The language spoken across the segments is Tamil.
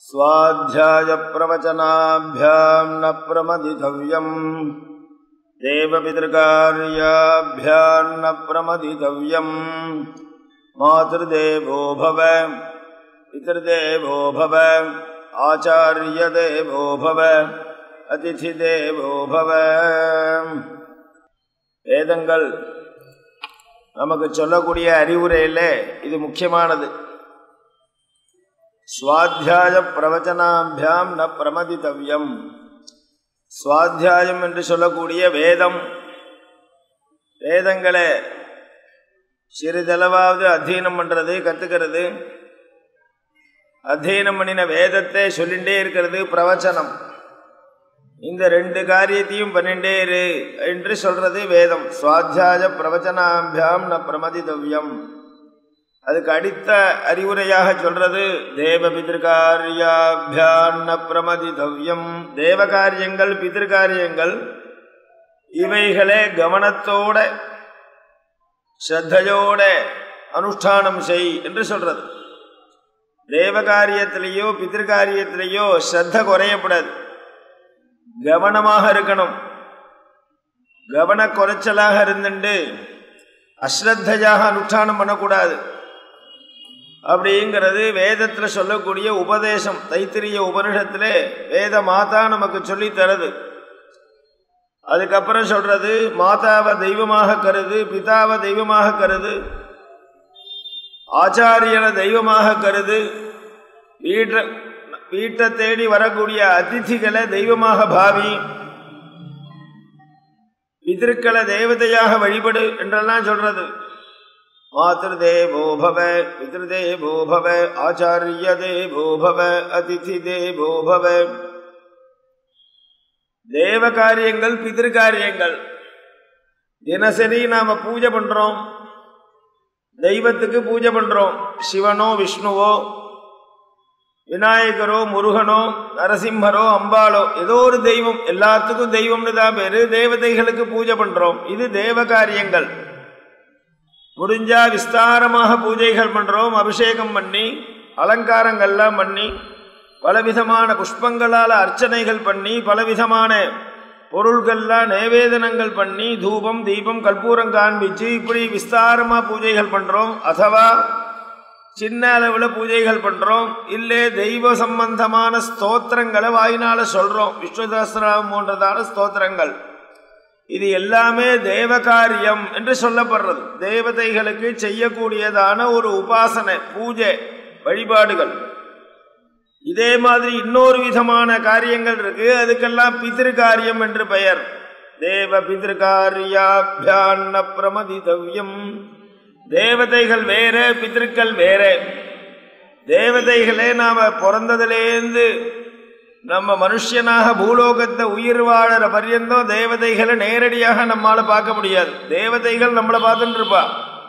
स्वाध्यायप्रवचनाभ्यां न प्रमदितव्यम् देवपितृकार्याभ्यां न प्रमदितव्यम् मातृदेवो भव पितृदेवो भव आचार्यदेवो भव அதிதிதேவோ பவ வேதங்கள் நமக்கு சொல்லக்கூடிய அறிவுரையில் இது முக்கியமானது சுவாத்தியாய பிரவச்சனாபியாம் ந பிரமதித்தவ்யம் சுவாத்தியாயம் என்று சொல்லக்கூடிய வேதம் வேதங்களை சிறிதளவாவது அத்தியனம் பண்ணுறது கற்றுக்கிறது அத்தியனம் பண்ணின வேதத்தை சொல்லிகிட்டே இருக்கிறது பிரவச்சனம் இந்த ரெண்டு காரியத்தையும் பண்ணிட்டே இரு என்று சொல்றது வேதம் சுவாத்தியாய பிரவச்சனாபியாம் ந பிரமதித்தவ்யம் அதுக்கு அடித்த அறிவுரையாக சொல்றது தேவ பிதிருக்காரியாபியான் ந பிரமதித்தவ்யம் தேவ காரியங்கள் பிதிருக்காரியங்கள் இவைகளே கவனத்தோட ஸ்ரத்தையோட அனுஷ்டானம் செய் என்று சொல்றது தேவ காரியத்திலேயோ பிதிருக்காரியத்திலேயோ ஸ்ரத்த குறையப்படாது கவனமாக இருக்கணும் கவன குறைச்சலாக இருந்துட்டு அஸ்ரத்தையாக அனுஷ்டானம் பண்ணக்கூடாது அப்படிங்கிறது வேதத்தில் சொல்லக்கூடிய உபதேசம் தைத்திரிய உபனிஷத்தில் வேத மாதா நமக்கு சொல்லி தருது அதுக்கப்புறம் சொல்றது மாதாவை தெய்வமாக கருது பிதாவை தெய்வமாக கருது ஆச்சாரியனை தெய்வமாக கருது வீட்ட வீட்டை தேடி வரக்கூடிய அதிதிகளை தெய்வமாக பாவி பிதிருக்களை தேவதையாக வழிபடு என்றெல்லாம் சொல்றது மாத்திரு தேவோ பவ பிதிருதேவோ பவ ஆச்சாரிய தேவோ பவ அதிதி தேவோ பவ தேவ காரியங்கள் பிதிரு காரியங்கள் தினசரி நாம பூஜை பண்றோம் தெய்வத்துக்கு பூஜை பண்றோம் சிவனோ விஷ்ணுவோ விநாயகரோ முருகனோ நரசிம்மரோ அம்பாளோ ஏதோ ஒரு தெய்வம் எல்லாத்துக்கும் தெய்வம்னு தான் பேரு தேவதைகளுக்கு பூஜை பண்றோம் இது தேவ காரியங்கள் முடிஞ்சா விஸ்தாரமாக பூஜைகள் பண்றோம் அபிஷேகம் பண்ணி அலங்காரங்கள்லாம் பண்ணி பலவிதமான புஷ்பங்களால் அர்ச்சனைகள் பண்ணி பலவிதமான பொருள்கள்லாம் நேவேதனங்கள் பண்ணி தூபம் தீபம் கற்பூரம் காண்பிச்சு இப்படி விஸ்தாரமா பூஜைகள் பண்றோம் அதுவா சின்ன அளவில் பூஜைகள் பண்ணுறோம் இல்லை தெய்வ சம்பந்தமான ஸ்தோத்திரங்களை வாயினால சொல்கிறோம் விஸ்வதாஸ்திரம் போன்றதான ஸ்தோத்திரங்கள் இது எல்லாமே தேவ காரியம் என்று சொல்லப்படுறது தேவதைகளுக்கு செய்யக்கூடியதான ஒரு உபாசனை பூஜை வழிபாடுகள் இதே மாதிரி இன்னொரு விதமான காரியங்கள் இருக்கு அதுக்கெல்லாம் பிதிரு காரியம் என்று பெயர் தேவ பிதிருக்காரியாபியான பிரமதிதவ்யம் தேவதைகள் வேற பித்திருக்கள் வேற தேவதைகளே நாம பிறந்ததுலேருந்து நம்ம மனுஷனாக பூலோகத்தை உயிர் வாழற பர்யந்தம் தேவதைகளை நேரடியாக நம்மால பார்க்க முடியாது தேவதைகள் நம்மளை பார்த்துட்டு இருப்பா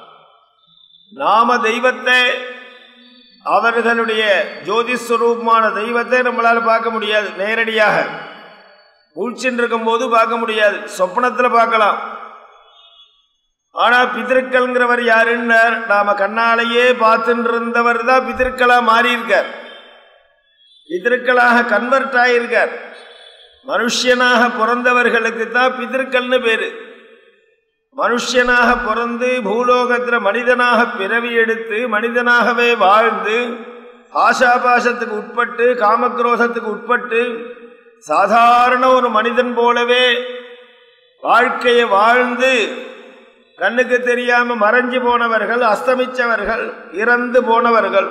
நாம தெய்வத்தை அவர்களுடைய ஜோதிஸ்வரூபமான தெய்வத்தை நம்மளால பார்க்க முடியாது நேரடியாக உள்ச்சின்னு இருக்கும் போது பார்க்க முடியாது சொப்னத்தில் பார்க்கலாம் ஆனா பிதற்கள்ங்கிறவர் யாருன்னார் நாம கண்ணாலேயே பார்த்துட்டு இருந்தவர் தான் பிதற்களா மாறியிருக்கார் பிதற்களாக கன்வெர்ட் ஆயிருக்கார் மனுஷனாக பிறந்தவர்களுக்கு தான் பிதற்கள்னு பேரு மனுஷனாக பிறந்து பூலோகத்துல மனிதனாக பிறவி எடுத்து மனிதனாகவே வாழ்ந்து ஆசாபாசத்துக்கு உட்பட்டு காமக்ரோசத்துக்கு உட்பட்டு சாதாரண ஒரு மனிதன் போலவே வாழ்க்கையை வாழ்ந்து கண்ணுக்கு தெரியாம மறைஞ்சு போனவர்கள் அஸ்தமிச்சவர்கள் இறந்து போனவர்கள்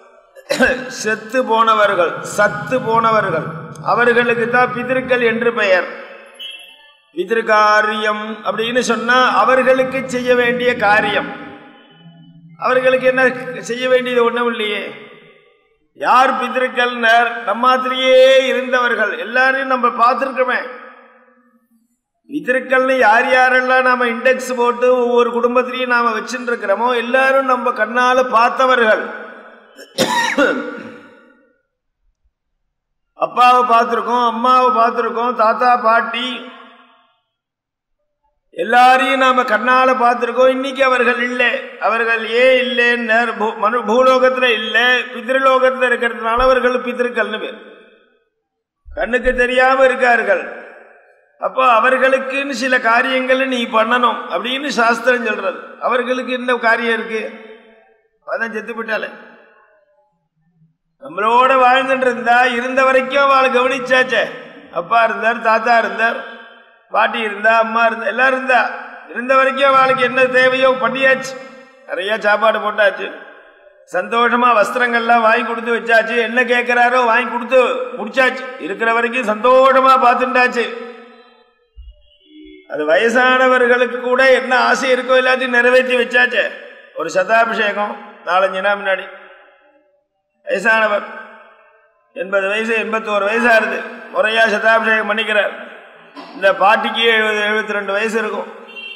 செத்து போனவர்கள் சத்து போனவர்கள் அவர்களுக்கு தான் பிதிருக்கள் என்று பெயர் பிதிருக்காரியம் அப்படின்னு சொன்னா அவர்களுக்கு செய்ய வேண்டிய காரியம் அவர்களுக்கு என்ன செய்ய வேண்டியது ஒன்றும் இல்லையே யார் பிதிருக்கள்னர் நம்மாத்திலேயே இருந்தவர்கள் எல்லாரையும் நம்ம பார்த்துருக்கோமே பிதிருக்கள்னு யார் யாரெல்லாம் நாம இண்டெக்ஸ் போட்டு ஒவ்வொரு குடும்பத்திலையும் நாம வச்சுட்டு இருக்கிறோமோ எல்லாரும் நம்ம கண்ணால பார்த்தவர்கள் அப்பாவை பார்த்துருக்கோம் அம்மாவை பார்த்துருக்கோம் தாத்தா பாட்டி எல்லாரையும் நாம கண்ணால பார்த்திருக்கோம் இன்னைக்கு அவர்கள் இல்லை அவர்கள் ஏன் இல்லைன்னு பூ- மனு பூலோகத்துல இல்லை பித்ருலோகத்துல இருக்கிறதுனால அவர்கள் பித்திருக்கள்னு பேர் கண்ணுக்கு தெரியாம இருக்கார்கள் அப்போ அவர்களுக்குன்னு சில காரியங்களை நீ பண்ணணும் அப்படின்னு சாஸ்திரம் சொல்றது அவர்களுக்கு என்ன காரியம் இருக்கு அதான் செத்து போயிட்டாலே நம்மளோட வாழ்ந்துட்டு இருந்தா இருந்த வரைக்கும் அவளை கவனிச்சாச்சே அப்பா இருந்தார் தாத்தா இருந்தார் பாட்டி இருந்தா அம்மா இருந்தா எல்லாம் இருந்தா இருந்த வரைக்கும் அவளுக்கு என்ன தேவையோ பண்ணியாச்சு நிறைய சாப்பாடு போட்டாச்சு சந்தோஷமா வஸ்திரங்கள்லாம் வாங்கி கொடுத்து வச்சாச்சு என்ன கேட்கிறாரோ வாங்கி கொடுத்து முடிச்சாச்சு இருக்கிற வரைக்கும் சந்தோஷமா பார்த்துட்டாச்சு அது வயசானவர்களுக்கு கூட என்ன ஆசை இருக்கோ எல்லாத்தையும் நிறைவேற்றி வச்சாச்சே ஒரு சதாபிஷேகம் நாலஞ்சு நாள் முன்னாடி வயசானவர் எண்பது வயசு எண்பத்தோரு வயசாகுது முறையா சதாபிஷேகம் பண்ணிக்கிறார் இந்த பாட்டிக்கு எழுபது எழுபத்தி ரெண்டு வயசு இருக்கும்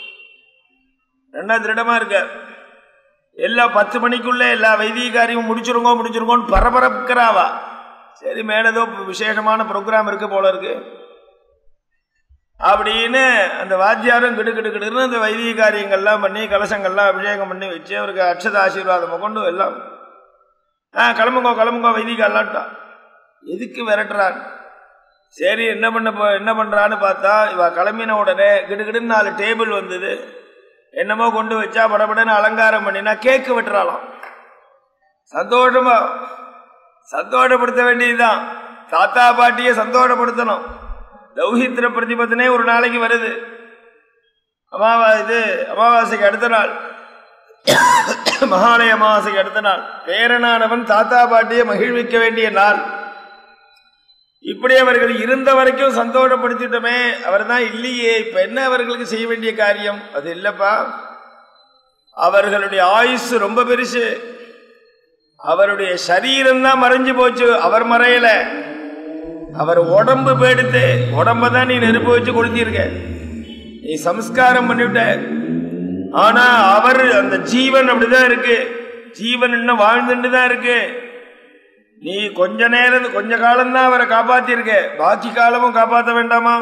ரெண்டா திருடமா இருக்கார் எல்லா பத்து மணிக்குள்ள எல்லா வைதிக காரியமும் முடிச்சிருங்கோ முடிச்சிருங்கோன்னு பரபரப்புக்கிறாவா சரி மேல ஏதோ விசேஷமான ப்ரோக்ராம் இருக்கு போல இருக்கு அப்படின்னு அந்த வாத்தியாரும் கிடு கிடு கிடுன்னு அந்த வைதிக காரியங்கள்லாம் பண்ணி கலசங்கள்லாம் அபிஷேகம் பண்ணி வச்சு அவருக்கு அக்ஷத ஆசீர்வாதம் கொண்டு எல்லாம் ஆ கிளம்புங்கோ கிளம்புங்கோ வைதிக அல்லாட்டா எதுக்கு விரட்டுறான் சரி என்ன பண்ண போ- என்ன பண்றான்னு பார்த்தா இவ கிளம்பின உடனே கிடுகிடுன்னு நாலு டேபிள் வந்தது என்னமோ கொண்டு வச்சா படபடன்னு அலங்காரம் பண்ணினா கேக்கு வெட்டுறாளாம் சந்தோஷமா சந்தோஷப்படுத்த வேண்டியதுதான் தாத்தா பாட்டியை சந்தோஷப்படுத்தணும் தௌஹித்திர பிரதிபத்தனே ஒரு நாளைக்கு வருது அமாவா இது அமாவாசைக்கு அடுத்த நாள் மகாலய அமாவாசைக்கு அடுத்த நாள் பேரனானவன் தாத்தா பாட்டியை மகிழ்விக்க வேண்டிய நாள் இப்படி அவர்கள் இருந்த வரைக்கும் சந்தோஷப்படுத்திட்டோமே அவர் தான் இல்லையே இப்ப என்ன அவர்களுக்கு செய்ய வேண்டிய காரியம் அது இல்லப்பா அவர்களுடைய ஆயுசு ரொம்ப பெருசு அவருடைய சரீரம் தான் மறைஞ்சு போச்சு அவர் மறையல அவர் உடம்பு போயிடுத்து உடம்ப தான் நீ நெருப்பு வச்சு கொளுத்திருக்க நீ சம்ஸ்காரம் பண்ணிவிட்ட ஆனா அவர் அந்த ஜீவன் அப்படிதான் இருக்கு ஜீவன் இன்னும் வாழ்ந்துட்டு தான் இருக்கு நீ கொஞ்ச நேரம் கொஞ்ச காலம்தான் அவரை காப்பாத்திருக்க பாக்கி காலமும் காப்பாற்ற வேண்டாமா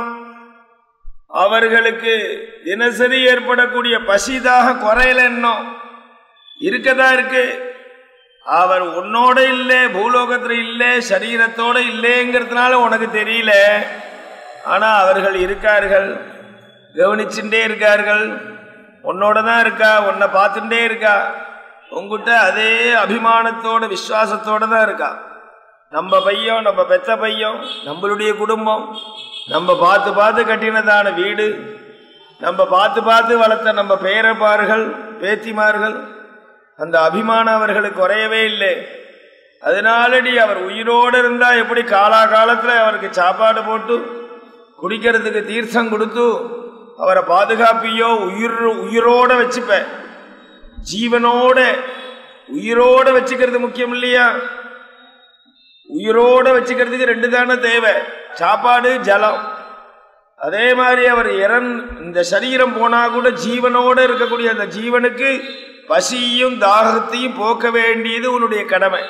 அவர்களுக்கு தினசரி ஏற்படக்கூடிய பசிதாக குறையல இன்னும் இருக்கதா இருக்கு அவர் உன்னோட இல்ல பூலோகத்துல இல்ல சரீரத்தோட இல்லைங்கிறதுனால உனக்கு தெரியல ஆனா அவர்கள் இருக்கார்கள் கவனிச்சுட்டே இருக்கார்கள் உன்னோட தான் இருக்கா உன்னை பார்த்துட்டே இருக்கா உங்ககிட்ட அதே அபிமானத்தோட விசுவாசத்தோட தான் இருக்கா நம்ம பையன் நம்ம பெத்த பையன் நம்மளுடைய குடும்பம் நம்ம பார்த்து பார்த்து கட்டினதான வீடு நம்ம பார்த்து பார்த்து வளர்த்த நம்ம பேரப்பார்கள் பேத்திமார்கள் அந்த அபிமானம் அவர்களுக்கு குறையவே இல்லை அதனாலடி அவர் உயிரோடு இருந்தா எப்படி காலா காலத்துல அவருக்கு சாப்பாடு போட்டு குடிக்கிறதுக்கு தீர்த்தம் கொடுத்து அவரை பாதுகாப்பியோ உயிர் உயிரோட வச்சுப்ப ஜீவனோட உயிரோட வச்சுக்கிறது முக்கியம் இல்லையா உயிரோட வச்சுக்கிறதுக்கு ரெண்டு தானே தேவை சாப்பாடு ஜலம் அதே மாதிரி அவர் இறன் இந்த சரீரம் போனா கூட ஜீவனோட இருக்கக்கூடிய அந்த ஜீவனுக்கு பசியும் தாகத்தையும் போக்க வேண்டியது உன்னுடைய கடமை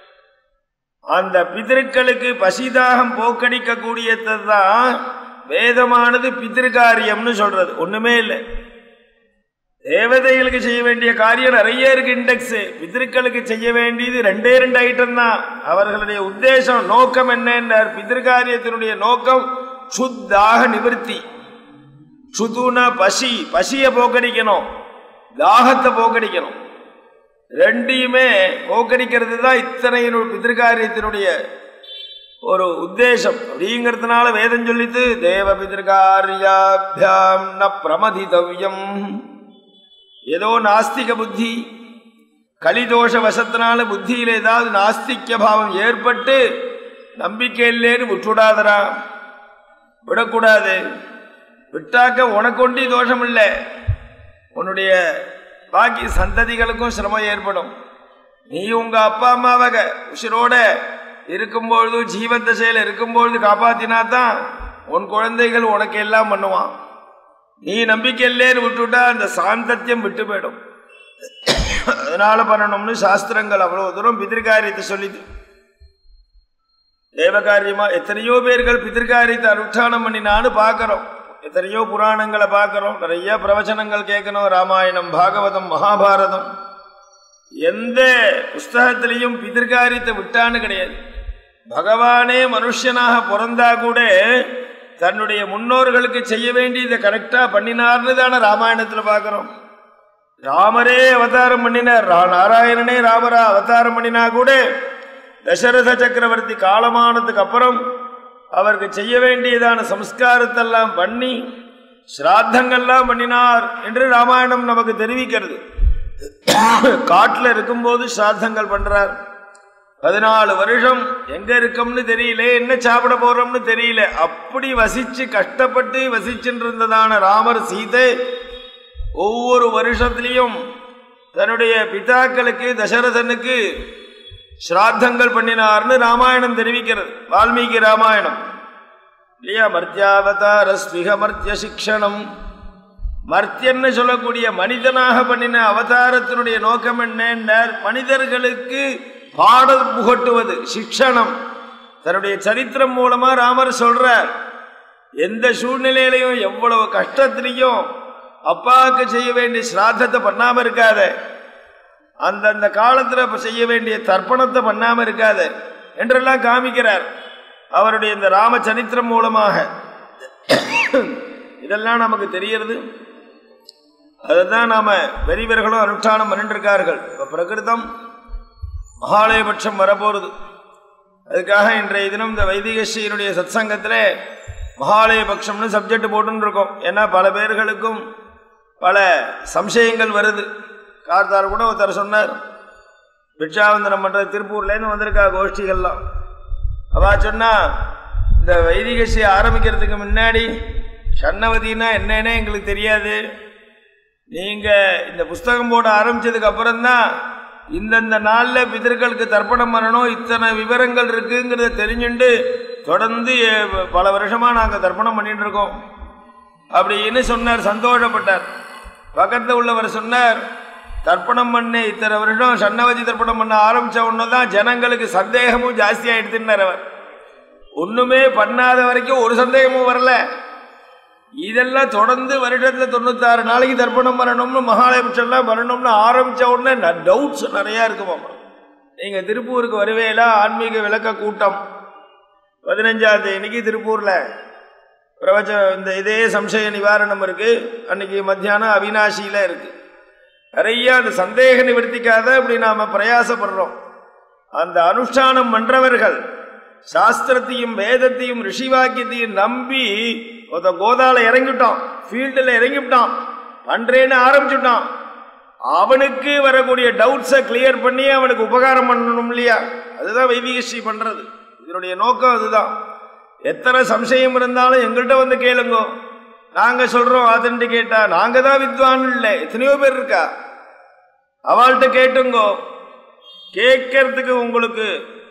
அந்த பிதர்களுக்கு பசிதாகம் போக்கடிக்கக்கூடியதான் வேதமானது பிதிருக்காரியம்னு சொல்றது ஒண்ணுமே இல்லை தேவதைகளுக்கு செய்ய வேண்டிய காரியம் நிறைய இருக்கு இண்டெக்ஸ் பிதர்களுக்கு செய்ய வேண்டியது ரெண்டே ரெண்டு ஐட்டம் தான் அவர்களுடைய உத்தேசம் நோக்கம் என்னன்றார் பிதிருக்காரியத்தினுடைய நோக்கம் சுத்தாக நிவர்த்தி சுதுனா பசி பசியை போக்கடிக்கணும் தாகத்தை போக்கடிக்கணும் ரெண்டையுமே போக்கடிக்கிறது தான் இத்தனை பிதிருக்காரியத்தினுடைய ஒரு உத்தேசம் அப்படிங்கிறதுனால வேதம் சொல்லித்து தேவ பிதிருக்காரியாபியாம் ந பிரமதிதவ்யம் ஏதோ நாஸ்திக புத்தி கலிதோஷ வசத்தினால புத்தியில் ஏதாவது நாஸ்திக்க பாவம் ஏற்பட்டு நம்பிக்கை இல்லைன்னு விட்டுடாதரா விடக்கூடாது விட்டாக்க உனக்கொண்டி தோஷம் இல்லை உன்னுடைய பாக்கி சந்ததிகளுக்கும் சிரமம் ஏற்படும் நீ உங்க அப்பா அம்மாவை உசிரோட இருக்கும்பொழுது ஜீவன் தசையில் இருக்கும்பொழுது காப்பாத்தினா தான் உன் குழந்தைகள் உனக்கு எல்லாம் பண்ணுவான் நீ நம்பிக்கை இல்லேன்னு விட்டுவிட்டா அந்த சாந்தத்தியம் விட்டு போயிடும் அதனால பண்ணணும்னு சாஸ்திரங்கள் அவ்வளவு தூரம் பிதிர்காரியத்தை சொல்லிது தேவகாரியமா எத்தனையோ பேர்கள் பிதிர்காரியத்தை அனுஷ்டானம் பண்ணினான்னு பார்க்கிறோம் எத்தனையோ புராணங்களை பார்க்கிறோம் நிறைய பிரவச்சனங்கள் கேட்கணும் ராமாயணம் பாகவதம் மகாபாரதம் எந்த புஸ்தகத்திலையும் பிதிர்காரியத்தை விட்டான்னு கிடையாது பகவானே மனுஷனாக பிறந்தா கூட தன்னுடைய முன்னோர்களுக்கு செய்ய வேண்டியதை கரெக்டா பண்ணினார்னு தானே ராமாயணத்துல பார்க்கிறோம் ராமரே அவதாரம் பண்ணினார் ரா- நாராயணனே ராமரா அவதாரம் பண்ணினா கூட தசரத சக்கரவர்த்தி காலமானதுக்கு அப்புறம் அவருக்கு செய்ய வேண்டியதான சம்ஸ்காரத்தெல்லாம் பண்ணி ஸ்ராத்தங்கள்லாம் பண்ணினார் என்று ராமாயணம் நமக்கு தெரிவிக்கிறது காட்டுல இருக்கும்போது ஸ்ராத்தங்கள் பண்றார் பதினாலு வருஷம் எங்க இருக்கோம்னு தெரியல என்ன சாப்பிட போறோம்னு தெரியல அப்படி வசிச்சு கஷ்டப்பட்டு வசிச்சுட்டு இருந்ததான ராமர் சீதை ஒவ்வொரு வருஷத்திலையும் தன்னுடைய பிதாக்களுக்கு தசரதனுக்கு ஸ்ராத்தங்கள் பண்ணினார்னு ராமாயணம் தெரிவிக்கிறது வால்மீகி ராமாயணம் இல்லையா மர்த்தியாவதார ஸ்விக மர்த்திய சிக்ஷணம் மர்த்தியன்னு சொல்லக்கூடிய மனிதனாக பண்ணின அவதாரத்தினுடைய நோக்கம் என்ன மனிதர்களுக்கு பாடல் புகட்டுவது சிக்ஷணம் தன்னுடைய சரித்திரம் மூலமா ராமர் சொல்றார் எந்த சூழ்நிலையிலையும் எவ்வளவு கஷ்டத்திலையும் அப்பாவுக்கு செய்ய வேண்டிய சிராத்தத்தை பண்ணாம இருக்காத அந்தந்த காலத்துல இப்ப செய்ய வேண்டிய தர்ப்பணத்தை பண்ணாம இருக்காத என்றெல்லாம் காமிக்கிறார் அவருடைய இந்த ராம சரித்திரம் மூலமாக இதெல்லாம் நமக்கு தெரியறது அதுதான் நாம பெரியவர்களும் அனுஷ்டானம் பண்ணிருக்கார்கள் இப்ப பிரகிருதம் மகாலயபட்சம் வரப்போறது அதுக்காக இன்றைய தினம் இந்த வைதிகஸ்ரீனுடைய சத்சங்கத்தில் மகாலயபட்சம்னு சப்ஜெக்ட் போட்டுன்னு இருக்கோம் ஏன்னா பல பேர்களுக்கும் பல சம்சயங்கள் வருது கார்த்தார் கூட ஒருத்தர் சொன்னார் பிட்சாவந்தனம் பண்ற திருப்பூர்லேருந்து வந்திருக்கா கோஷ்டிகள்லாம் அவா சொன்னா இந்த வைதிகஸ்ரீ ஆரம்பிக்கிறதுக்கு முன்னாடி சன்னவதினா என்னன்னே எங்களுக்கு தெரியாது நீங்க இந்த புஸ்தகம் போட ஆரம்பிச்சதுக்கு அப்புறம் தான் இந்தந்த நாள்ல பிதர்களுக்கு தர்ப்பணம் பண்ணணும் இத்தனை விவரங்கள் இருக்குங்கிறத தெரிஞ்சுண்டு தொடர்ந்து எ- பல வருஷமா நாங்க தர்ப்பணம் பண்ணிட்டு இருக்கோம் அப்படின்னு சொன்னார் சந்தோஷப்பட்டார் பக்கத்துல உள்ளவர் சொன்னார் தர்ப்பணம் பண்ணி இத்தனை வருஷம் சன்னவதி தர்ப்பணம் பண்ண ஆரம்பிச்ச உடனே தான் ஜனங்களுக்கு சந்தேகமும் ஜாஸ்தி ஆயிடுதுன்னார் அவர் ஒண்ணுமே பண்ணாத வரைக்கும் ஒரு சந்தேகமும் வரல இதெல்லாம் தொடர்ந்து வருடத்துல தொண்ணூத்தாறு நாளைக்கு தர்ப்பணம் பண்ணணும்னு மகாலயபட்சம்லாம் பண்ணணும்னு ஆரம்பிச்ச உடனே டவுட்ஸ் நிறைய இருக்குமாமா நீங்க திருப்பூருக்கு வருவேலா ஆன்மீக விளக்க கூட்டம் பதினஞ்சாம் தேதிக்கு திருப்பூர்ல பிரவச்ச இந்த இதே சம்சய நிவாரணம் இருக்கு அன்னைக்கு மத்தியானம் அவினாசியில இருக்கு நிறைய அந்த சந்தேக நிவர்த்திக்காக இப்படி நாம பிரயாசப்படுறோம் அந்த அனுஷ்டானம் பண்றவர்கள் சாஸ்திரத்தையும் வேதத்தையும் ரிஷிவாக்கியத்தையும் நம்பி ஒருத்த கோதால இறங்கிட்டான் ஃபீல்டில் இறங்கிவிட்டான் பண்றேன்னு ஆரம்பிச்சுட்டான் அவனுக்கு வரக்கூடிய டவுட்ஸை கிளியர் பண்ணி அவனுக்கு உபகாரம் பண்ணணும் இல்லையா அதுதான் வைதிகஸ்ரீ பண்றது இதனுடைய நோக்கம் அதுதான் எத்தனை சம்சயம் இருந்தாலும் எங்கள்கிட்ட வந்து கேளுங்கோ நாங்க சொல்றோம் ஆத்தன்டிகேட்டா நாங்க தான் வித்வான் இல்லை எத்தனையோ பேர் இருக்கா அவள்கிட்ட கேட்டுங்கோ கேட்கறதுக்கு உங்களுக்கு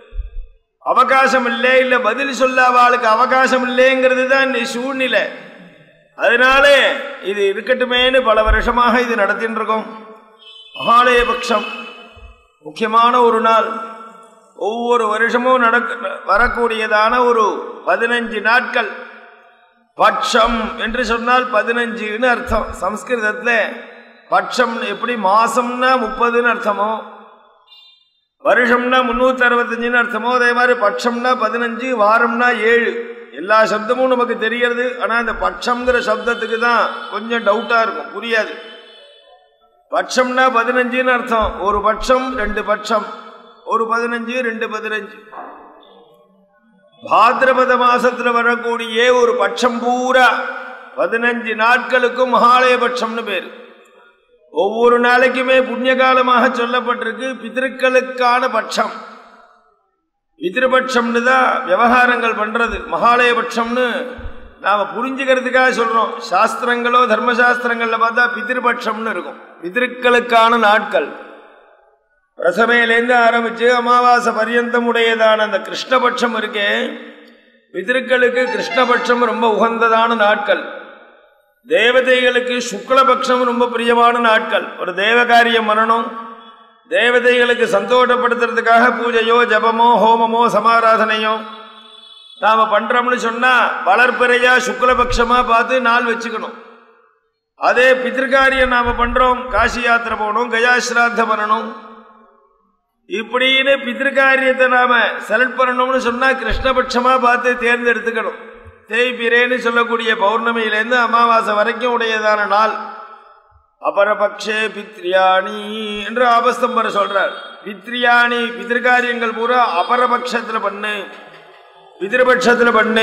அவகாசம் இல்லை இல்ல பதில் சொல்ல அவளுக்கு அவகாசம் இல்லைங்கிறது தான் இந்த சூழ்நிலை அதனால இது இருக்கட்டுமேன்னு பல வருஷமாக இது நடத்தின்னு இருக்கோம் மகாலயபக்ஷம் முக்கியமான ஒரு நாள் ஒவ்வொரு வருஷமும் நடக்க வரக்கூடியதான ஒரு பதினஞ்சு நாட்கள் பட்சம் என்று சொன்னால் பதினஞ்சுன்னு அர்த்தம் சம்ஸ்கிருதத்துல பட்சம் எப்படி மாசம்னா முப்பதுன்னு அர்த்தமோ வருஷம்னா முன்னூத்தி அறுபத்தஞ்சுன்னு அர்த்தமோ அதே மாதிரி பட்சம்னா பதினஞ்சு வாரம்னா ஏழு எல்லா சப்தமும் நமக்கு தெரியறது ஆனா இந்த பட்சம்ங்கிற சப்தத்துக்கு தான் கொஞ்சம் டவுட்டா இருக்கும் புரியாது பட்சம்னா பதினஞ்சுன்னு அர்த்தம் ஒரு பட்சம் ரெண்டு பட்சம் ஒரு பதினஞ்சு ரெண்டு பதினஞ்சு பாத்ரபத மாசத்துல வரக்கூடிய ஒரு பட்சம் பூரா பதினஞ்சு நாட்களுக்கும் மகாலய பட்சம்னு பேரு ஒவ்வொரு நாளைக்குமே புண்ணிய காலமாக சொல்லப்பட்டிருக்கு பிதர்களுக்கான பட்சம் பிதிருபட்சம்னு தான் விவகாரங்கள் பண்றது மகாலய பட்சம்னு நாம புரிஞ்சுக்கிறதுக்காக சொல்றோம் சாஸ்திரங்களோ தர்மசாஸ்திரங்கள்ல பார்த்தா பிதிருபட்சம்னு இருக்கும் பிதிருக்களுக்கான நாட்கள் பிரசமையிலேருந்து ஆரம்பிச்சு அமாவாசை பரியந்தம் உடையதான அந்த கிருஷ்ணபட்சம் இருக்கே பிதர்களுக்கு கிருஷ்ணபட்சம் ரொம்ப உகந்ததான நாட்கள் தேவதைகளுக்கு சுக்லபக்ஷம் ரொம்ப பிரியமான நாட்கள் ஒரு தேவகாரியம் பண்ணணும் தேவதைகளுக்கு சந்தோஷப்படுத்துறதுக்காக பூஜையோ ஜபமோ ஹோமமோ சமாராதனையோ நாம பண்றோம்னு சொன்னா வளர்பிறையா சுக்லபக்ஷமா பார்த்து நாள் வச்சுக்கணும் அதே பித்திருக்காரியம் நாம பண்றோம் காசி யாத்திரை போகணும் கயாஸ்ராத்தம் பண்ணணும் இப்படின்னு பித்திருக்காரியத்தை நாம செலக்ட் பண்ணணும்னு சொன்னா கிருஷ்ணபட்சமா பார்த்து தேர்ந்தெடுத்துக்கணும் தேய்பிரேன்னு சொல்லக்கூடிய பௌர்ணமியிலேருந்து அமாவாசை வரைக்கும் உடையதான நாள் அபரபக்ஷே பித்ரியாணி என்று ஆபஸ்தம்பர் சொல்றார் பித்ரியாணி பித்திருக்காரியங்கள் பூரா அபரபக்ஷத்துல பண்ணு பிதிருபட்சத்துல பண்ணு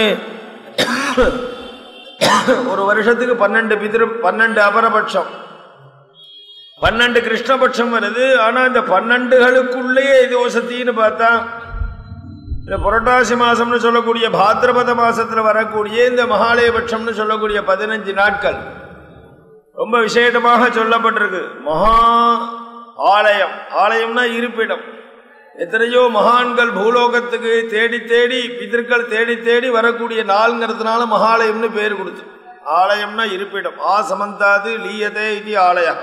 ஒரு வருஷத்துக்கு பன்னெண்டு பிதிரு பன்னெண்டு அபரபட்சம் பன்னெண்டு கிருஷ்ணபட்சம் வருது ஆனா இந்த பன்னெண்டுகளுக்குள்ளேயே இது வசத்தின்னு பார்த்தா இந்த புரட்டாசி மாசம்னு சொல்லக்கூடிய பாத்திரபத மாசத்துல வரக்கூடிய இந்த மகாலயபட்சம்னு சொல்லக்கூடிய பதினஞ்சு நாட்கள் ரொம்ப விசேஷமாக சொல்லப்பட்டிருக்கு மகா ஆலயம் ஆலயம்னா இருப்பிடம் எத்தனையோ மகான்கள் பூலோகத்துக்கு தேடி தேடி பிதர்கள் தேடி தேடி வரக்கூடிய நாள்ங்கிறதுனால மகாலயம்னு பேர் கொடுத்து ஆலயம்னா இருப்பிடம் ஆ சமந்தாது லீயதே இது ஆலயம்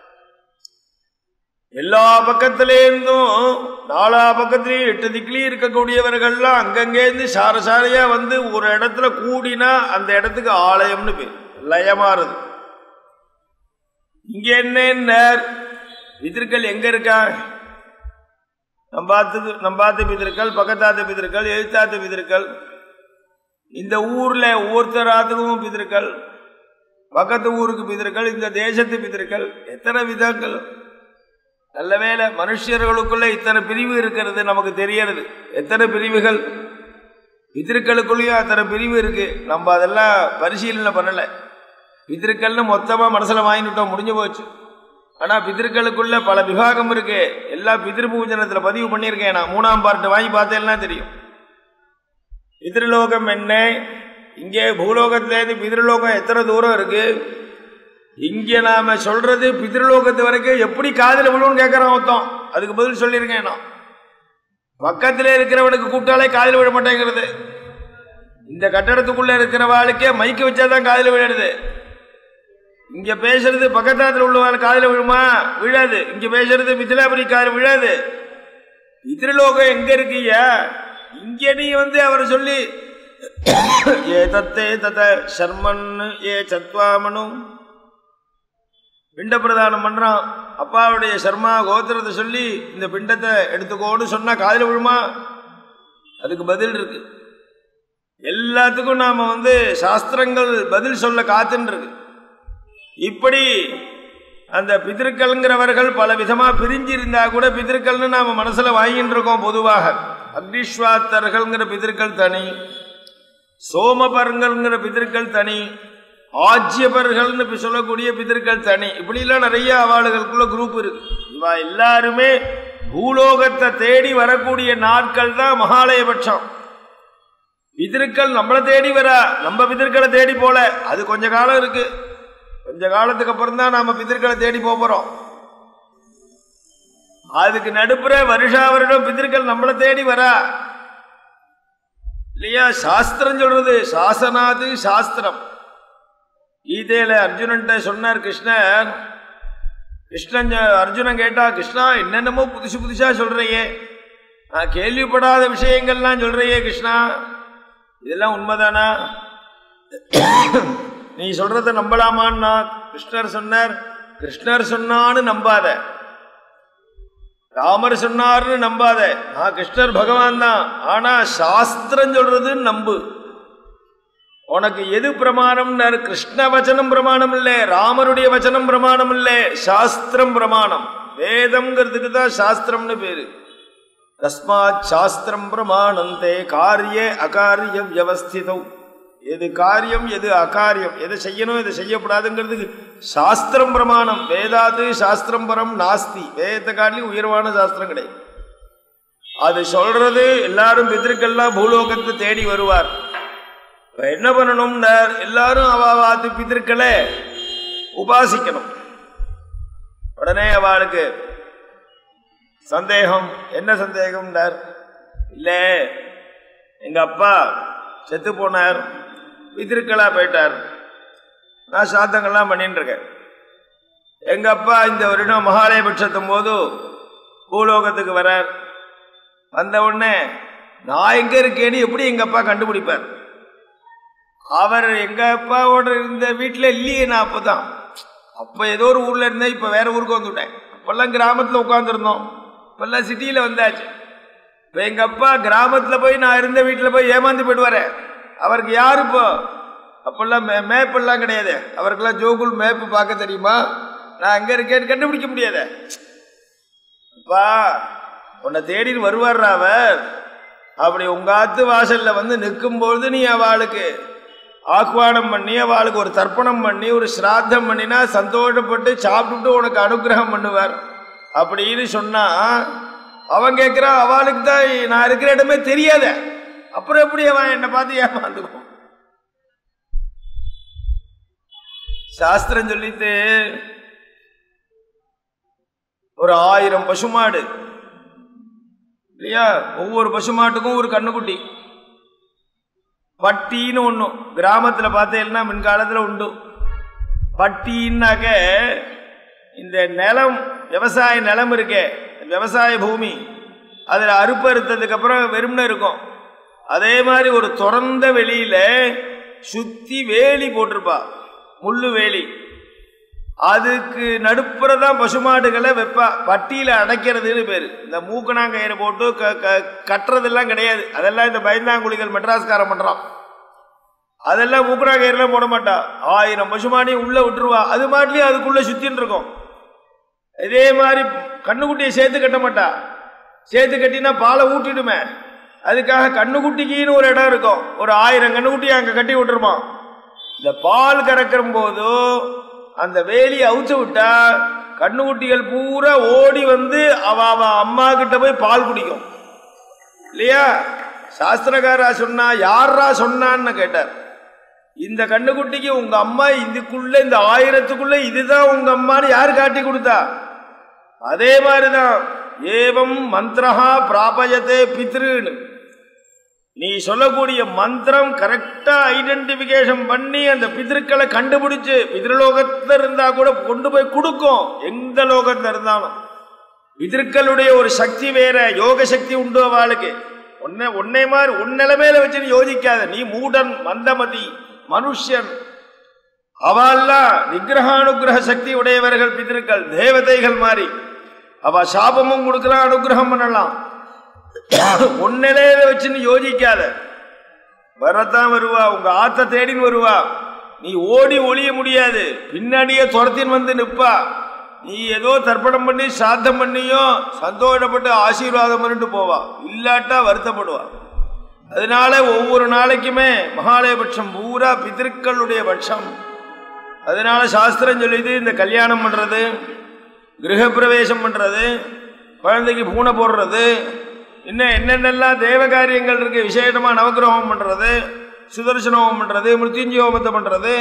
எல்லா பக்கத்திலேருந்தும் நாலா பக்கத்திலையும் எட்டு திக்கிலையும் இருக்கக்கூடியவர்கள்லாம் அங்கங்கேருந்து சார சாரையா வந்து ஒரு இடத்துல கூடினா அந்த இடத்துக்கு ஆலயம்னு பேர் லயமாறுது இங்க என்ன பிதர்கள் எங்க இருக்கா நம்பாத்து நம்பாத்து பிதர்கள் பக்கத்தாத்து பிதர்கள் எழுத்தாத்து பிதர்கள் இந்த ஊர்ல ஒவ்வொருத்தராத்துக்கும் பிதர்கள் பக்கத்து ஊருக்கு பிதர்கள் இந்த தேசத்து பிதர்கள் எத்தனை விதங்கள் நல்ல வேலை மனுஷர்களுக்குள்ள இத்தனை பிரிவு இருக்கிறது நமக்கு தெரியறது எத்தனை பிரிவுகள் பித்திருக்களுக்குள்ளேயும் அத்தனை பிரிவு இருக்கு நம்ம அதெல்லாம் பரிசீலனை பண்ணல பித்திருக்கள்னு மொத்தமா மனசுல வாங்கிட்டோம் முடிஞ்சு போச்சு ஆனா பித்திருக்களுக்குள்ள பல விபாகம் இருக்கு எல்லா பிதிரு பூஜனத்துல பதிவு பண்ணியிருக்கேன் நான் மூணாம் பார்ட்டு வாங்கி பார்த்தேன்னா தெரியும் பிதிருலோகம் என்ன இங்கே பூலோகத்திலேருந்து பிதிருலோகம் எத்தனை தூரம் இருக்கு இங்க நாம சொல்றது பிதிருலோகத்து வரைக்கும் எப்படி காதல விழுன்னு கேட்கறான் ஒருத்தன் அதுக்கு பதில் சொல்லியிருக்கேன் நான் பக்கத்துல இருக்கிறவனுக்கு கூப்பிட்டாலே காதல் விழ மாட்டேங்கிறது இந்த கட்டடத்துக்குள்ள இருக்கிறவாளுக்கே மைக்கு வச்சாதான் காதல விழுறது இங்க பேசுறது பக்கத்தாத்துல உள்ளவாள் காதல விழுமா விழாது இங்க பேசுறது மிथिलाபுரி காதல் விழாது பிதிருலோகம் எங்க இருக்கீங்க இங்க நீ வந்து அவரை சொல்லி ஏ தத்தே தத சர்மன் ஏ சத்வாமனும் பிண்ட பிரதானம் பண்றான் அப்பாவுடைய சர்மா கோத்திரத்தை சொல்லி இந்த பிண்டத்தை எடுத்துக்கோன்னு சொன்னா காதில் விழுமா அதுக்கு பதில் இருக்கு எல்லாத்துக்கும் நாம வந்து சாஸ்திரங்கள் பதில் சொல்ல காத்துன்னு இருக்கு இப்படி அந்த பிதிருக்கள்ங்கிறவர்கள் பல விதமா பிரிஞ்சு இருந்தா கூட பிதிருக்கள்னு நாம மனசுல வாங்கிட்டு இருக்கோம் பொதுவாக அக்னிஸ்வாத்தர்கள்ங்கிற பிதிருக்கள் தனி சோமபருங்கள்ங்கிற பிதிருக்கள் தனி ஆஜ்யபர்கள்னு இப்ப சொல்லக்கூடிய பிதர்கள் தனி இப்படிலாம் நிறைய அவாளுகளுக்குள்ள குரூப் இருக்கு இவா எல்லாருமே பூலோகத்தை தேடி வரக்கூடிய நாட்கள் தான் மகாலயபட்சம் பிதர்கள் நம்மளை தேடி வரா நம்ம பிதர்களை தேடி போல அது கொஞ்ச காலம் இருக்கு கொஞ்ச காலத்துக்கு அப்புறம் தான் நாம பிதர்களை தேடி போறோம் அதுக்கு நடுப்புற வருஷா வருடம் பிதர்கள் நம்மளை தேடி வரா இல்லையா சாஸ்திரம் சொல்றது சாசனாது சாஸ்திரம் கீதையில அர்ஜுனன்ட்ட சொன்னார் கிருஷ்ணர் கிருஷ்ணன் அர்ஜுனன் கேட்டா கிருஷ்ணா என்னென்னமோ புதுசு புதுசா சொல்றையே நான் கேள்விப்படாத விஷயங்கள்லாம் சொல்றையே கிருஷ்ணா இதெல்லாம் உண்மைதானா நீ சொல்றத நம்பலாமான்னா கிருஷ்ணர் சொன்னார் கிருஷ்ணர் சொன்னான்னு நம்பாத ராமர் சொன்னார்னு நம்பாத நான் கிருஷ்ணர் பகவான் தான் ஆனா சாஸ்திரம் சொல்றதுன்னு நம்பு உனக்கு எது பிரமாணம் கிருஷ்ண வச்சனம் பிரமாணம் இல்லை ராமருடைய வச்சனம் பிரமாணம் இல்லை சாஸ்திரம் பிரமாணம் வேதம்ங்கிறதுக்கு தான் சாஸ்திரம்னு பேரு தஸ்மாத் சாஸ்திரம் பிரமாணந்தே காரிய அகாரிய வியவஸ்திதம் எது காரியம் எது அகாரியம் எது செய்யணும் எது செய்யப்படாதுங்கிறதுக்கு சாஸ்திரம் பிரமாணம் வேதாது சாஸ்திரம் பரம் நாஸ்தி வேதத்தை காட்டிலும் உயர்வான சாஸ்திரம் கிடையாது அது சொல்றது எல்லாரும் பித்திருக்கெல்லாம் பூலோகத்தை தேடி வருவார் இப்ப என்ன பண்ணணும்னா எல்லாரும் அவாவாத்து பித்திருக்களை உபாசிக்கணும் உடனே அவளுக்கு சந்தேகம் என்ன சந்தேகம்னார் இல்ல எங்க அப்பா செத்து போனார் பித்திருக்களா போயிட்டார் நான் சாத்தங்கள்லாம் பண்ணிட்டு இருக்கேன் எங்க அப்பா இந்த வருடம் மகாலயபட்சத்தும் போது பூலோகத்துக்கு வரார் வந்த உடனே நான் எங்க இருக்கேன்னு எப்படி எங்க அப்பா கண்டுபிடிப்பார் அவர் எங்க அப்பாவோட இருந்த வீட்டில் இல்லையே நான் அப்பதான் அப்ப ஏதோ ஒரு ஊர்ல இருந்தேன் இப்ப வேற ஊருக்கு வந்துவிட்டேன் அப்பெல்லாம் கிராமத்துல உட்காந்துருந்தோம் இப்பெல்லாம் சிட்டியில வந்தாச்சு இப்ப எங்க அப்பா கிராமத்துல போய் நான் இருந்த வீட்டுல போய் ஏமாந்து போயிடுவாரு அவருக்கு யாரு இப்போ அப்பெல்லாம் மே மேப்பெல்லாம் கிடையாது அவருக்கெல்லாம் ஜோகுல் மேப்பு பார்க்க தெரியுமா நான் அங்க இருக்கேன்னு கண்டுபிடிக்க முடியாத அப்பா உன்னை தேடின்னு வருவார் அவர் அப்படி உங்க ஆத்து வாசல்ல வந்து நிற்கும்பொழுது நீ அவளுக்கு ஆஹ்வானம் பண்ணி அவளுக்கு ஒரு தர்ப்பணம் பண்ணி ஒரு சிராத்தம் பண்ணினா சந்தோஷப்பட்டு சாப்பிட்டுட்டு உனக்கு அனுகிரகம் பண்ணுவார் அப்படின்னு சொன்னா அவன் கேட்கிறான் அவளுக்கு தான் நான் இருக்கிற இடமே தெரியாத அப்புறம் எப்படி அவன் என்னை பார்த்து ஏமாந்துக்கும் சாஸ்திரம் சொல்லிட்டு ஒரு ஆயிரம் பசுமாடு இல்லையா ஒவ்வொரு பசுமாட்டுக்கும் ஒரு கண்ணுக்குட்டி பட்டின்னு ஒன்றும் கிராமத்தில் பார்த்தீங்கன்னா முன்காலத்தில் உண்டு பட்டின்னாக்க இந்த நிலம் விவசாய நிலம் இருக்கே விவசாய பூமி அதில் அறுப்பு அறுத்ததுக்கு அப்புறம் வெறும்னு இருக்கும் அதே மாதிரி ஒரு திறந்த வெளியில சுத்தி வேலி போட்டிருப்பா முள்ளு வேலி அதுக்கு நடுப்புற தான் பசுமாடுகளை வைப்பா பட்டியில அடைக்கிறதுன்னு பேரு இந்த மூக்கணாங்கயிறு போட்டு க க- கட்டுறதெல்லாம் கிடையாது அதெல்லாம் இந்த பயந்தாங்குழிகள் மெட்ராஸ்காரன் பண்றான் அதெல்லாம் மூக்கணாங்கயிறுலாம் போட மாட்டா ஆயிரம் பசுமாடியும் உள்ள விட்டுருவா அது மாட்டிலையும் அதுக்குள்ள சுத்தின்னு இருக்கும் இதே மாதிரி கண்ணுக்குட்டியை சேர்த்து கட்ட மாட்டா சேர்த்து கட்டினா பாலை ஊட்டிடுமே அதுக்காக கண்ணுக்குட்டிக்குன்னு ஒரு இடம் இருக்கும் ஒரு ஆயிரம் கண்ணுக்குட்டியை அங்கே கட்டி விட்டுருப்பான் இந்த பால் கறக்கிற போதோ அந்த வேலியை அவுத்து விட்டா கண்ணுக்குட்டிகள் பூரா ஓடி வந்து அவ அவ அம்மா கிட்ட போய் பால் குடிக்கும் இல்லையா சாஸ்திரக்காரா சொன்னா யாரா சொன்னான்னு கேட்டார் இந்த கண்ணுக்குட்டிக்கு உங்க அம்மா இதுக்குள்ள இந்த ஆயிரத்துக்குள்ள இதுதான் உங்க அம்மான்னு யார் காட்டி கொடுத்தா அதே மாதிரிதான் ஏவம் மந்திரஹா பிராபயத்தே பித்ருன்னு நீ சொல்லக்கூடிய மந்திரம் கரெக்டா ஐடென்டிபிகேஷன் பண்ணி அந்த பிதற்களை கண்டுபிடிச்சு பிதிருலோகத்துல இருந்தா கூட கொண்டு போய் கொடுக்கும் எந்த லோகத்துல இருந்தாலும் பிதற்களுடைய ஒரு சக்தி வேற யோக சக்தி உண்டு அவளுக்கு உன்னை உன்னை மாதிரி உன் நிலைமையில வச்சு நீ யோசிக்காத நீ மூடன் மந்தமதி மனுஷன் அவெல்லாம் நிகிரகானுகிரக சக்தி உடையவர்கள் பிதற்கள் தேவதைகள் மாதிரி அவ சாபமும் கொடுக்கலாம் அனுகிரகம் பண்ணலாம் உன் நிலையில வச்சு நீ யோசிக்காத வரத்தான் வருவா உங்க ஆத்த தேடின்னு வருவா நீ ஓடி ஒளிய முடியாது பின்னாடியே துரத்தின் வந்து நிப்பா நீ ஏதோ தர்ப்பணம் பண்ணி சாத்தம் பண்ணியோ சந்தோஷப்பட்டு ஆசீர்வாதம் பண்ணிட்டு போவா இல்லாட்டா வருத்தப்படுவா அதனால ஒவ்வொரு நாளைக்குமே மகாலயபட்சம் பூரா பிதற்களுடைய பட்சம் அதனால சாஸ்திரம் சொல்லிது இந்த கல்யாணம் பண்றது கிரகப்பிரவேசம் பண்றது குழந்தைக்கு பூனை போடுறது இன்னும் என்னென்னலாம் தேவ காரியங்கள் இருக்கு விசேஷமா நவக்கிரகம் பண்றது சுதர்சன ஹோமம் பண்றது மிருத்யுஞ்சய ஹோமத்தை பண்றது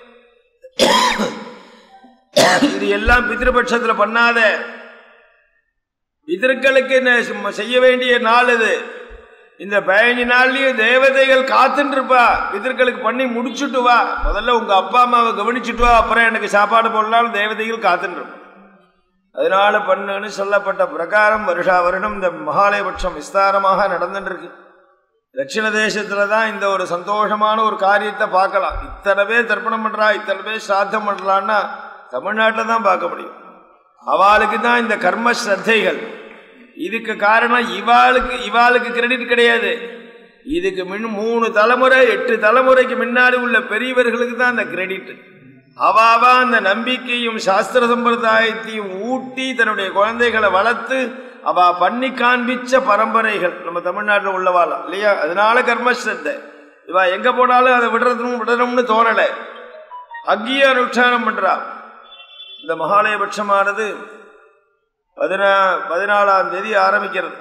இது எல்லாம் பித்ருபட்சத்துல பண்ணாத பிதர்களுக்கு ந- சும்மா செய்ய வேண்டிய நாள் இது இந்த பதினஞ்சு நாள்லயும் தேவதைகள் காத்துட்டு இருப்பா பிதர்களுக்கு பண்ணி முடிச்சுட்டு வா முதல்ல உங்க அப்பா அம்மாவை கவனிச்சுட்டு வா அப்புறம் எனக்கு சாப்பாடு போடலாம் தேவதைகள் காத்துட்டு இருப்பா அதனால பண்ணுன்னு சொல்லப்பட்ட பிரகாரம் வருஷா வருடம் இந்த மகாலயபட்சம் விஸ்தாரமாக நடந்துட்டு இருக்கு தட்சிண தேசத்துல தான் இந்த ஒரு சந்தோஷமான ஒரு காரியத்தை பார்க்கலாம் இத்தனை பேர் தர்ப்பணம் பண்றா இத்தனை பேர் சிராத்தம் பண்றான்னா தமிழ்நாட்டில் தான் பார்க்க முடியும் அவளுக்கு தான் இந்த கர்ம ஸ்ரத்தைகள் இதுக்கு காரணம் இவாளுக்கு இவாளுக்கு கிரெடிட் கிடையாது இதுக்கு முன் மூணு தலைமுறை எட்டு தலைமுறைக்கு முன்னாடி உள்ள பெரியவர்களுக்கு தான் அந்த கிரெடிட் அவாவா அந்த நம்பிக்கையும் சாஸ்திர சம்பிரதாயத்தையும் ஊட்டி தன்னுடைய குழந்தைகளை வளர்த்து அவ பண்ணி காண்பிச்ச பரம்பரைகள் நம்ம தமிழ்நாட்டில் உள்ளவாளாம் இல்லையா அதனால கர்மஸ்ரத்தை இவ எங்க போனாலும் அதை விடுறதும் விடணும்னு தோணலை அங்கேயே அனுஷ்டானம் பண்றா இந்த மகாலயபட்சமானது பதினா பதினாலாம் தேதி ஆரம்பிக்கிறது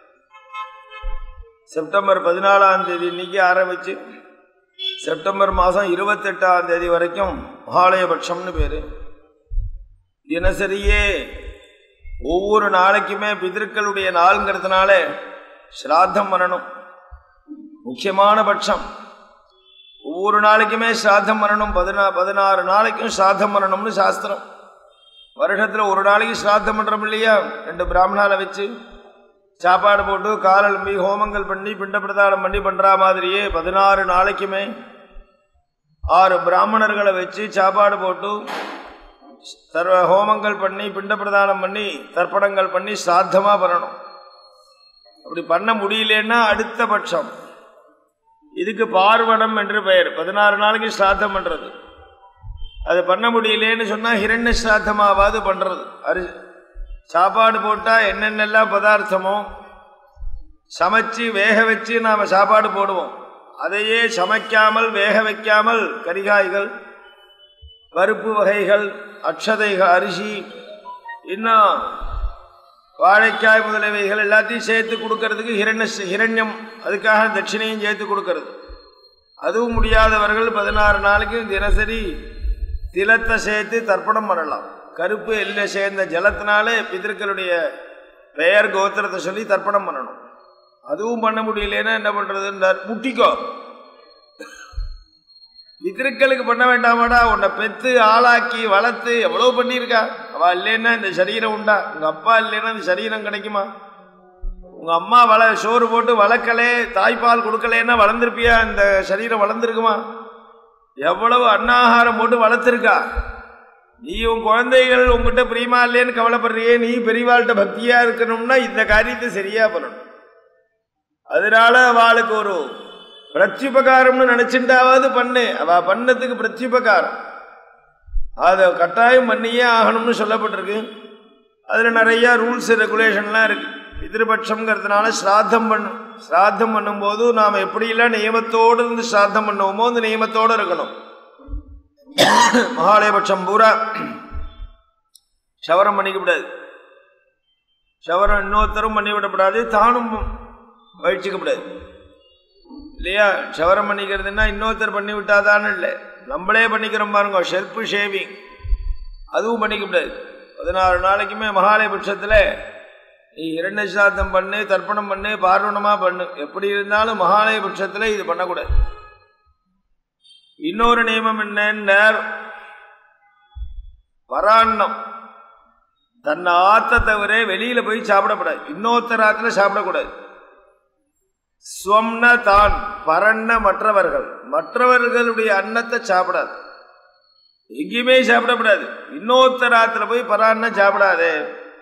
செப்டம்பர் பதினாலாம் தேதி இன்னைக்கு ஆரம்பிச்சு செப்டம்பர் மாதம் இருபத்தெட்டாம் தேதி வரைக்கும் மகாலயபட்சம்னு பேரு தினசரியே ஒவ்வொரு நாளைக்குமே பிதர்களுடைய நாளுங்கிறதுனால ஸ்ராத்தம் பண்ணணும் முக்கியமான பட்சம் ஒவ்வொரு நாளைக்குமே ஸ்ராத்தம் பண்ணணும் பதினா பதினாறு நாளைக்கும் ஸ்ராத்தம் பண்ணணும்னு சாஸ்திரம் வருஷத்துல ஒரு நாளைக்கு ஸ்ராத்தம் பண்றோம் இல்லையா ரெண்டு பிராமணால வச்சு சாப்பாடு போட்டு காலெலும்பி ஹோமங்கள் பண்ணி பிண்ட பிரதானம் பண்ணி பண்ற மாதிரியே பதினாறு நாளைக்குமே ஆறு பிராமணர்களை வச்சு சாப்பாடு போட்டு சர்வ ஹோமங்கள் பண்ணி பிண்ட பிரதானம் பண்ணி தர்ப்பணங்கள் பண்ணி சாத்தமா பண்ணணும் அப்படி பண்ண முடியலன்னா அடுத்த பட்சம் இதுக்கு பார்வணம் என்று பெயர் பதினாறு நாளைக்கு ஸ்ராத்தம் பண்றது அது பண்ண முடியலேன்னு சொன்னா ஹிரண்ய ஸ்ராத்தமாவது பண்றது அரி சாப்பாடு போட்டா என்னென்னலாம் பதார்த்தமோ சமைச்சு வேக வச்சு நாம சாப்பாடு போடுவோம் அதையே சமைக்காமல் வேக வைக்காமல் கரிகாய்கள் பருப்பு வகைகள் அக்ஷதைகள் அரிசி இன்னும் வாழைக்காய் முதலியவைகள் எல்லாத்தையும் சேர்த்து கொடுக்கறதுக்கு ஹிரண்ய ஹிரண்யம் அதுக்காக தட்சிணையும் சேர்த்து கொடுக்கறது அதுவும் முடியாதவர்கள் பதினாறு நாளைக்கு தினசரி திலத்தை சேர்த்து தர்ப்பணம் பண்ணலாம் கருப்பு எல்ல சேர்ந்த ஜலத்தினாலே பிதர்களுடைய பெயர் கோத்திரத்தை சொல்லி தர்ப்பணம் பண்ணணும் அதுவும் பண்ண முடியலன்னா என்ன பண்றதுன்னு முட்டிக்கோ பித்திருக்களுக்கு பண்ண வேண்டாமாடா உன்னை பெத்து ஆளாக்கி வளர்த்து எவ்வளவு பண்ணியிருக்கா அவ இல்லைன்னா இந்த சரீரம் உண்டா உங்க அப்பா இல்லைன்னா இந்த சரீரம் கிடைக்குமா உங்க அம்மா வள சோறு போட்டு வளர்க்கலே தாய்ப்பால் கொடுக்கலன்னா வளர்ந்துருப்பியா இந்த சரீரம் வளர்ந்துருக்குமா எவ்வளவு அன்னாகாரம் போட்டு வளர்த்துருக்கா நீ உன் குழந்தைகள் உங்ககிட்ட பிரியமா இல்லைன்னு கவலைப்படுறியே நீ பெரியவாள்கிட்ட பக்தியா இருக்கணும்னா இந்த காரியத்தை சரியா பண்ணணும் அதனால அவளுக்கு ஒரு பிரத்யுபகாரம்னு நினைச்சுட்டாவது பண்ணு அவ பண்ணதுக்கு பிரத்யுபகாரம் அதை கட்டாயம் பண்ணியே ஆகணும்னு சொல்லப்பட்டிருக்கு அதில் நிறைய ரூல்ஸ் ரெகுலேஷன்லாம் இருக்கு பிதிருபட்சம்ங்கிறதுனால ஸ்ராத்தம் பண்ணும் ஸ்ராத்தம் பண்ணும்போது நாம் எப்படியெல்லாம் நியமத்தோடு இருந்து ஸ்ராத்தம் பண்ணுவோமோ அந்த நியமத்தோடு இருக்கணும் மகாலயபட்சம் பூரா சவரம் பண்ணிக்கப்படாது சவரம் இன்னொருத்தரும் பண்ணிவிடப்படாது தானும் வழிச்சிக்கப்படாது இல்லையா சவரம் பண்ணிக்கிறதுன்னா இன்னொருத்தர் பண்ணி விட்டாதான்னு இல்லை நம்மளே பண்ணிக்கிறோம் பாருங்க ஷெல்ஃபு ஷேவிங் அதுவும் பண்ணிக்கப்படாது பதினாறு நாளைக்குமே மகாலயபட்சத்தில் நீ இரண்டு சாத்தம் பண்ணு தர்ப்பணம் பண்ணு பார்வணமாக பண்ணு எப்படி இருந்தாலும் மகாலயபட்சத்தில் இது பண்ணக்கூடாது இன்னொரு நியமம் என்னன்னார் வராண்ணம் தன்னை ஆத்த தவிர வெளியில போய் சாப்பிடக்கூடாது இன்னொருத்தர் ஆத்துல சாப்பிடக்கூடாது ஸ்வம்ன தான் பரண்ண மற்றவர்கள் மற்றவர்களுடைய அன்னத்தை சாப்பிடாது எங்கேயுமே சாப்பிடக்கூடாது இன்னொருத்தர் ஆத்துல போய் பராண்ணம் சாப்பிடாதே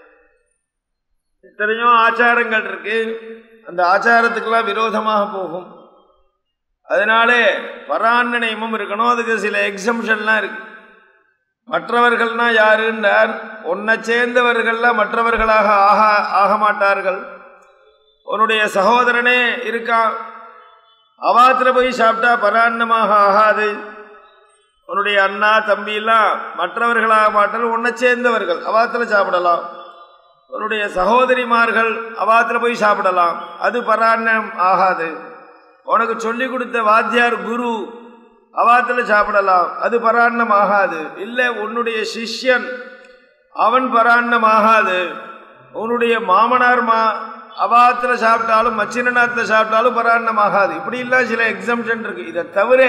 எத்தனையோ ஆச்சாரங்கள் இருக்கு அந்த ஆச்சாரத்துக்கெல்லாம் விரோதமாக போகும் அதனாலே பராண்ண நியமம் இருக்கணும் அதுக்கு சில எக்ஸம்ஷன்லாம் இருக்கு மற்றவர்கள்னா யாருன்னார் உன்னை சேர்ந்தவர்கள்லாம் மற்றவர்களாக ஆக ஆக மாட்டார்கள் உன்னுடைய சகோதரனே இருக்கான் அவாத்துல போய் சாப்பிட்டா பராண்ணமாக ஆகாது உன்னுடைய அண்ணா தம்பியெல்லாம் மற்றவர்களாக மாட்டால் உன்னை சேர்ந்தவர்கள் அவாத்துல சாப்பிடலாம் உன்னுடைய சகோதரிமார்கள் அவாத்துல போய் சாப்பிடலாம் அது பராண்ணம் ஆகாது உனக்கு சொல்லி கொடுத்த வாத்தியார் குரு அவாத்துல சாப்பிடலாம் அது பராண்ணம் ஆகாது இல்லை உன்னுடைய சிஷ்யன் அவன் பராண்ணம் ஆகாது உன்னுடைய மாமனார் மா அவாத்துல சாப்பிட்டாலும் மச்சினநாத்துல சாப்பிட்டாலும் பராண்ணம் ஆகாது இப்படி இல்ல சில எக்ஸம்ஷன் இருக்கு இதை தவிர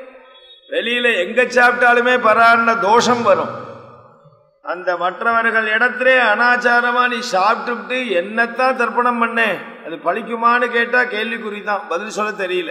வெளியில எங்க சாப்பிட்டாலுமே பராண்ண தோஷம் வரும் அந்த மற்றவர்கள் இடத்திலே அனாச்சாரமா நீ சாப்பிட்டுவிட்டு என்னத்தான் தர்ப்பணம் பண்ணேன் அது பழிக்குமான்னு கேட்டா கேள்விக்குறி தான் பதில் சொல்ல தெரியல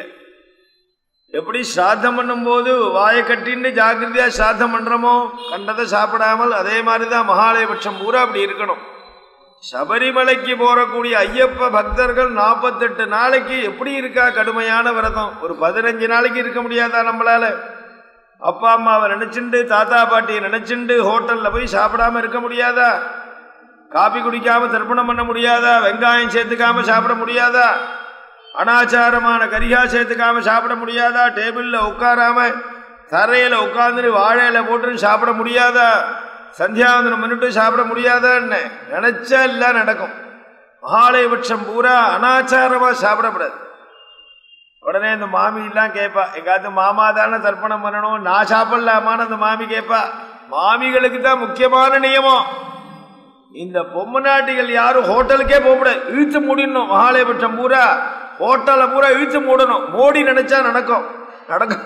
எப்படி சாத்தம் பண்ணும்போது வாயை கட்டின்னு ஜாக்கிரதையா சாத்தம் பண்றோமோ கண்டதை சாப்பிடாமல் அதே மாதிரிதான் மகாலயபட்சம் பூரா அப்படி இருக்கணும் சபரிமலைக்கு போறக்கூடிய ஐயப்ப பக்தர்கள் நாற்பத்தெட்டு நாளைக்கு எப்படி இருக்கா கடுமையான விரதம் ஒரு பதினஞ்சு நாளைக்கு இருக்க முடியாதா நம்மளால அப்பா அம்மாவை நினைச்சுண்டு தாத்தா பாட்டியை நினைச்சுண்டு ஹோட்டல்ல போய் சாப்பிடாம இருக்க முடியாதா காபி குடிக்காம தர்ப்பணம் பண்ண முடியாதா வெங்காயம் சேர்த்துக்காம சாப்பிட முடியாதா அனாச்சாரமான கரிகா சேர்த்துக்காம சாப்பிட முடியாதா டேபிள்ல உட்காராம தரையில உட்கார்ந்து வாழையில போட்டு சாப்பிட முடியாதா சந்தியாவந்தனம் பண்ணிட்டு சாப்பிட முடியாதான்னு நினைச்சா எல்லாம் நடக்கும் மகாலயபட்சம் பூரா அனாச்சாரமா சாப்பிடக்கூடாது உடனே இந்த மாமி எல்லாம் கேட்பா எங்காவது மாமா தானே தர்ப்பணம் பண்ணணும் நான் சாப்பிடலாமான்னு அந்த மாமி கேட்பா மாமிகளுக்கு தான் முக்கியமான நியமம் இந்த பொம்மநாட்டிகள் யாரும் ஹோட்டலுக்கே போகக்கூடாது இழுத்து மூடிடணும் மகாலயபட்சம் பூரா ஹோட்டலை பூரா இழுத்து மூடணும் மோடி நினைச்சா நடக்கும் நடக்கும்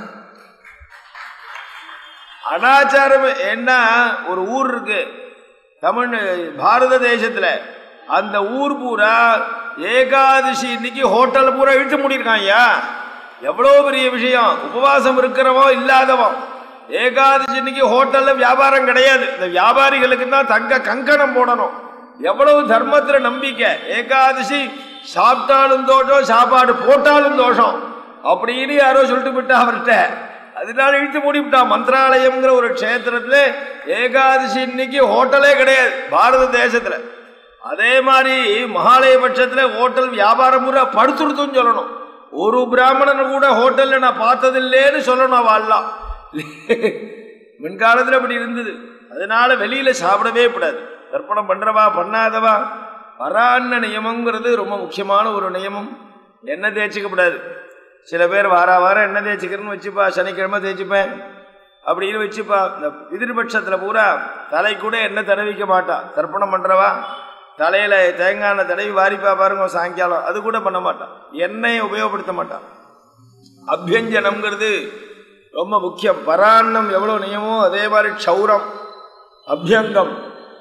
அனாச்சாரம் என்ன ஒரு ஊர் இருக்கு தமிழ் பாரத தேசத்துல அந்த ஊர் பூரா ஏகாதசி இன்னைக்கு ஹோட்டல் பூரா இழுத்து மூடியிருக்கான் ஐயா எவ்வளோ பெரிய விஷயம் உபவாசம் இருக்கிறவன் இல்லாதவன் ஏகாதசி இன்னைக்கு ஹோட்டல்ல வியாபாரம் கிடையாது இந்த வியாபாரிகளுக்கு தான் தங்க கங்கணம் போடணும் எவ்வளவு தர்மத்துல நம்பிக்கை ஏகாதசி சாப்பிட்டாலும் தோஷம் சாப்பாடு போட்டாலும் தோஷம் அப்படின்னு யாரோ சொல்லிட்டு விட்டா அவர்கிட்ட அதனால இழுத்து மூடிவிட்டான் மந்திராலயம்ங்கிற ஒரு க்ஷேத்திரத்துல ஏகாதசி இன்னைக்கு ஹோட்டலே கிடையாது பாரத தேசத்துல அதே மாதிரி மகாலய பட்சத்துல ஹோட்டல் வியாபாரம் பூரா படுத்துடுத்துன்னு சொல்லணும் ஒரு பிராமணன் கூட ஹோட்டல்ல நான் பார்த்ததில்லேன்னு சொல்லணும் வாழலாம் முன்காலத்துல அப்படி இருந்தது அதனால வெளியில சாப்பிடவே கூடாது தர்ப்பணம் பண்றவா பண்ணாதவா வரான்ன நியமங்கிறது ரொம்ப முக்கியமான ஒரு நியமம் எண்ணெய் தேய்ச்சிக்கப்படாது சில பேர் வார வாரம் எண்ணெய் தேய்ச்சிக்கிறேன்னு வச்சுப்பா சனிக்கிழமை தேய்ச்சிப்பேன் அப்படின்னு வச்சுப்பா இந்த எதிர்பட்சத்தில் பூரா தலை கூட எண்ணெய் தடவிக்க மாட்டா தர்ப்பணம் பண்றவா தலையில தேங்காய் எண்ணெய் தடவி வாரிப்பா பாருங்க சாயங்காலம் அது கூட பண்ண மாட்டான் எண்ணெயை உபயோகப்படுத்த மாட்டான் அபியஞ்சனம்ங்கிறது ரொம்ப முக்கியம் பராண்ணம் எவ்வளோ நியமோ அதே மாதிரி க்ஷௌரம் அபியங்கம்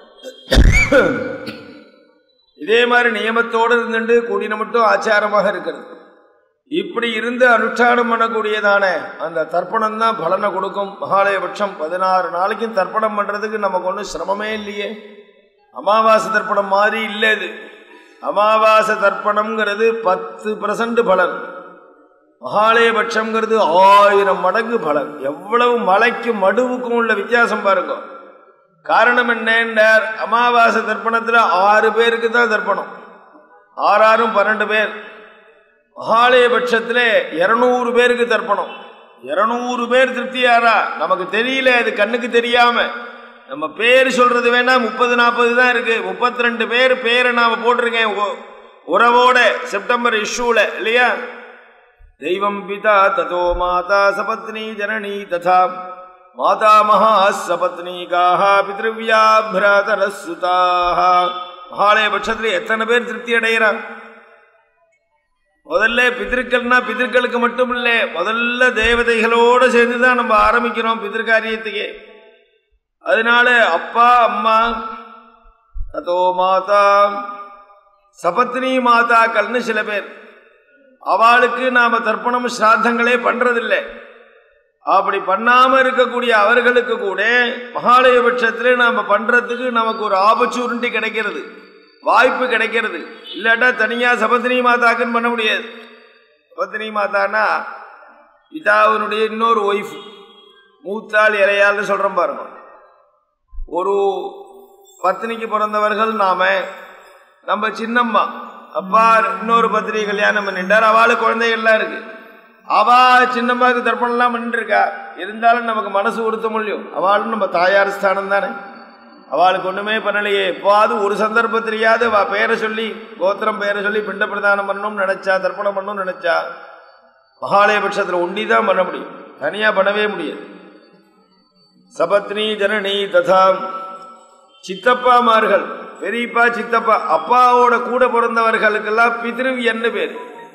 இதே மாதிரி நியமத்தோடு இருந்துட்டு கூடின மட்டும் ஆச்சாரமாக இருக்கிறது இப்படி இருந்து அனுஷ்டானம் பண்ணக்கூடியதான அந்த தர்ப்பணம் தான் பலனை கொடுக்கும் மகாலயபட்சம் பதினாறு நாளைக்கும் தர்ப்பணம் பண்றதுக்கு நமக்கு ஒன்றும் சிரமமே இல்லையே அமாவாசை தர்ப்பணம் மாதிரி இல்லை இது அமாவாசை தர்ப்பணம்ங்கிறது பத்து பர்சன்ட் பலன் மகாலயபட்சம்ங்கிறது ஆயிரம் மடங்கு பலன் எவ்வளவு மலைக்கும் மடுவுக்கும் உள்ள வித்தியாசம் பாருங்க காரணம் என்னன்றார் அமாவாசை தர்ப்பணத்தில் ஆறு பேருக்கு தான் தர்ப்பணம் ஆறாரும் பன்னெண்டு பேர் மகாலயபட்சத்தில் இருநூறு பேருக்கு தர்ப்பணம் இருநூறு பேர் திருப்தியாரா நமக்கு தெரியல அது கண்ணுக்கு தெரியாம நம்ம பேர் சொல்றது வேணா முப்பது நாற்பது தான் இருக்கு முப்பத்தி ரெண்டு பேர் பேரை நாம போட்டிருக்கேன் உ- உறவோட செப்டம்பர் இஷ்யூல இல்லையா தெய்வம் பிதா ததோ மாதா சபத்னி ஜனனி ததா மாதா மகா சபத்னீகாக பித்ருவியா பிராதரசுதாக மகாலய பட்சத்தில் எத்தனை பேர் திருப்தி அடைகிறான் முதல்ல பிதிருக்கள்னா பிதிருக்களுக்கு மட்டும் இல்லை முதல்ல தேவதைகளோடு சேர்ந்து தான் நம்ம ஆரம்பிக்கிறோம் பிதிருக்காரியத்துக்கே அதனால அப்பா அம்மா அதோ மாதா சபத்னி மாதாக்கள்னு சில பேர் அவளுக்கு நாம தர்ப்பணம் சிராத்தங்களே பண்றதில்லை அப்படி பண்ணாம இருக்கக்கூடிய அவர்களுக்கு கூட மகாலய பட்சத்துல நாம பண்றதுக்கு நமக்கு ஒரு ஆப்பர்ச்சுனிட்டி கிடைக்கிறது வாய்ப்பு கிடைக்கிறது இல்லாட்டா தனியா சபத்னி மாதாக்குன்னு பண்ண முடியாது சபத்னி மாதான்னா பிதாவினுடைய இன்னொரு ஒய்ஃப் மூத்தாள் இறையாள்னு சொல்றோம் பாருங்க ஒரு பத்னிக்கு பிறந்தவர்கள் நாம நம்ம சின்னம்மா அப்பா இன்னொரு பத்திரிகை கல்யாணம் பண்ணிட்டார் அவளுக்கு குழந்தைகள்லாம் இருக்கு அவ சின்னம்மாவுக்கு தர்ப்பணம்லாம் பண்ணிட்டு இருக்கா இருந்தாலும் நமக்கு மனசு உறுத்த முடியும் அவளும் நம்ம தாயார் ஸ்தானம் தானே அவளுக்கு ஒண்ணுமே பண்ணலையே எப்பாவது ஒரு சந்தர்ப்பத்திலேயாவது அவ பேரை சொல்லி கோத்திரம் பேரை சொல்லி பிண்ட பிரதானம் பண்ணணும்னு நினைச்சா தர்ப்பணம் பண்ணணும்னு நினைச்சா மகாலய பட்சத்தில் ஒண்டி தான் பண்ண முடியும் தனியா பண்ணவே முடியாது சபத்னி ஜனனி ததா சித்தப்பாமார்கள் பெரியப்பா சித்தப்பா அப்பாவோட கூட பிறந்தவர்களுக்கெல்லாம் பித்ருவியன்னு பேர்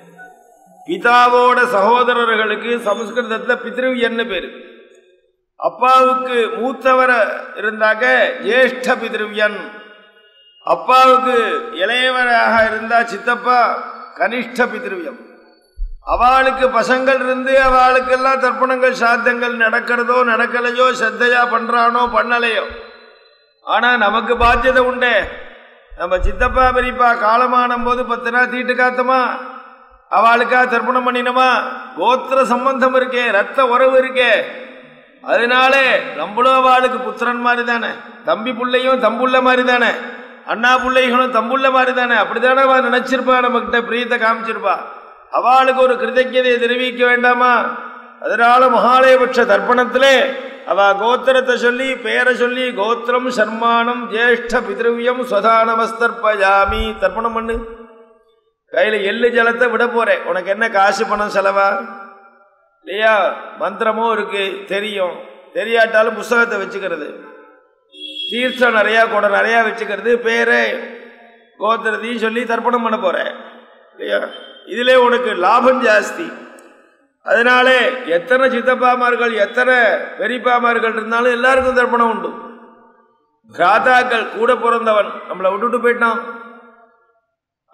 பிதாவோட சகோதரர்களுக்கு சமஸ்கிருதத்துல பித்ருவியன்னு பேரு அப்பாவுக்கு மூத்தவர இருந்தாக்க ஜேஷ்ட பித்ருவியன் அப்பாவுக்கு இளையவராக இருந்தா சித்தப்பா கனிஷ்ட பித்ருவியம் அவளுக்கு பசங்கள் இருந்து அவளுக்கெல்லாம் தர்ப்பணங்கள் சாத்தங்கள் நடக்கிறதோ நடக்கலையோ சத்தையா பண்றானோ பண்ணலையோ ஆனா நமக்கு பாத்தியதை உண்டே நம்ம சித்தப்பா பெரியப்பா காலமான போது பத்து நாள் தீட்டு காத்தமா அவளுக்கா தர்ப்பணம் பண்ணினோமா கோத்திர சம்பந்தம் இருக்கே ரத்த உறவு இருக்கே அதனால நம்மளும் அவளுக்கு புத்திரன் மாதிரி தானே தம்பி புள்ளையும் தம்புள்ள மாதிரி தானே அண்ணா பிள்ளைகளும் தம்புள்ள மாதிரி தானே அப்படித்தானே அவ நினைச்சிருப்பா நம்மகிட்ட பிரியத்தை காமிச்சிருப்பா அவளுக்கு ஒரு கிருதஜதையை தெரிவிக்க வேண்டாமா அதனால மகாலயபட்ச தர்ப்பணத்திலே அவ கோத்திரத்தை சொல்லி பேரை சொல்லி கோத்திரம் சர்மானம் ஜேஷ்ட பிதிருவியம் ஸ்வதானமஸ்தர்பயாமி தர்ப்பணம் பண்ணு கையில எள்ளு ஜலத்தை விட போறேன் உனக்கு என்ன காசு பணம் செலவா இல்லையா மந்திரமும் இருக்கு தெரியும் தெரியாட்டாலும் புஸ்தகத்தை வச்சுக்கிறது தீர்த்தம் நிறையா கூட நிறையா வச்சுக்கிறது பேரை கோத்திரத்தையும் சொல்லி தர்ப்பணம் பண்ண போறேன் இல்லையா இதிலே உனக்கு லாபம் ஜாஸ்தி அதனாலே எத்தனை சித்தப்பாமார்கள் எத்தனை பெரியப்பாமார்கள் இருந்தாலும் எல்லாருக்கும் தர்ப்பணம் உண்டு பிராதாக்கள் கூட பிறந்தவன் நம்மளை விட்டுட்டு போயிட்டான்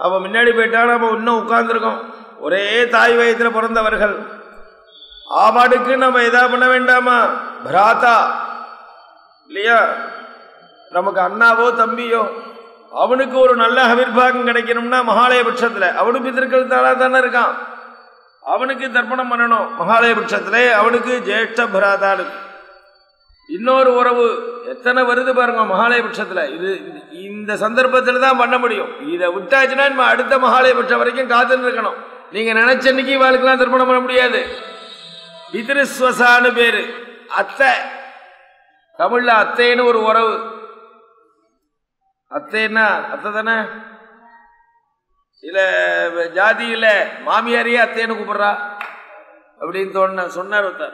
அவன் முன்னாடி போயிட்டா நம்ம இன்னும் உட்கார்ந்துருக்கோம் ஒரே தாய் வயத்தில் பிறந்தவர்கள் ஆபாடுக்கு நம்ம எதா பண்ண வேண்டாமா பிராத்தா இல்லையா நமக்கு அண்ணாவோ தம்பியோ அவனுக்கு ஒரு நல்ல அவிர்வாகம் கிடைக்கணும்னா மகாலய பட்சத்தில் அவனும் பித்திருக்கள் தானா தானே இருக்கான் அவனுக்கு தர்ப்பணம் பண்ணணும் மகாலய பட்சத்தில் அவனுக்கு ஜேஷ்ட பிராதாடு இன்னொரு உறவு எத்தனை வருது பாருங்க மகாலய பட்சத்தில் இது இந்த சந்தர்ப்பத்தில் தான் பண்ண முடியும் இதை விட்டாச்சுன்னா நம்ம அடுத்த மகாலய பட்சம் வரைக்கும் காத்துன்னு இருக்கணும் நீங்கள் நினைச்ச அன்னைக்கு வாழ்க்கெல்லாம் தர்ப்பணம் பண்ண முடியாது பிதிருஸ்வசான்னு பேரு அத்தை தமிழ்ல அத்தைன்னு ஒரு உறவு அத்தைன்னா அத்தை தானே சில ஜாதியில மாமியாரையே அத்தைன்னு கூப்பிடுறா அப்படின்னு தோண சொன்னார் ஒருத்தர்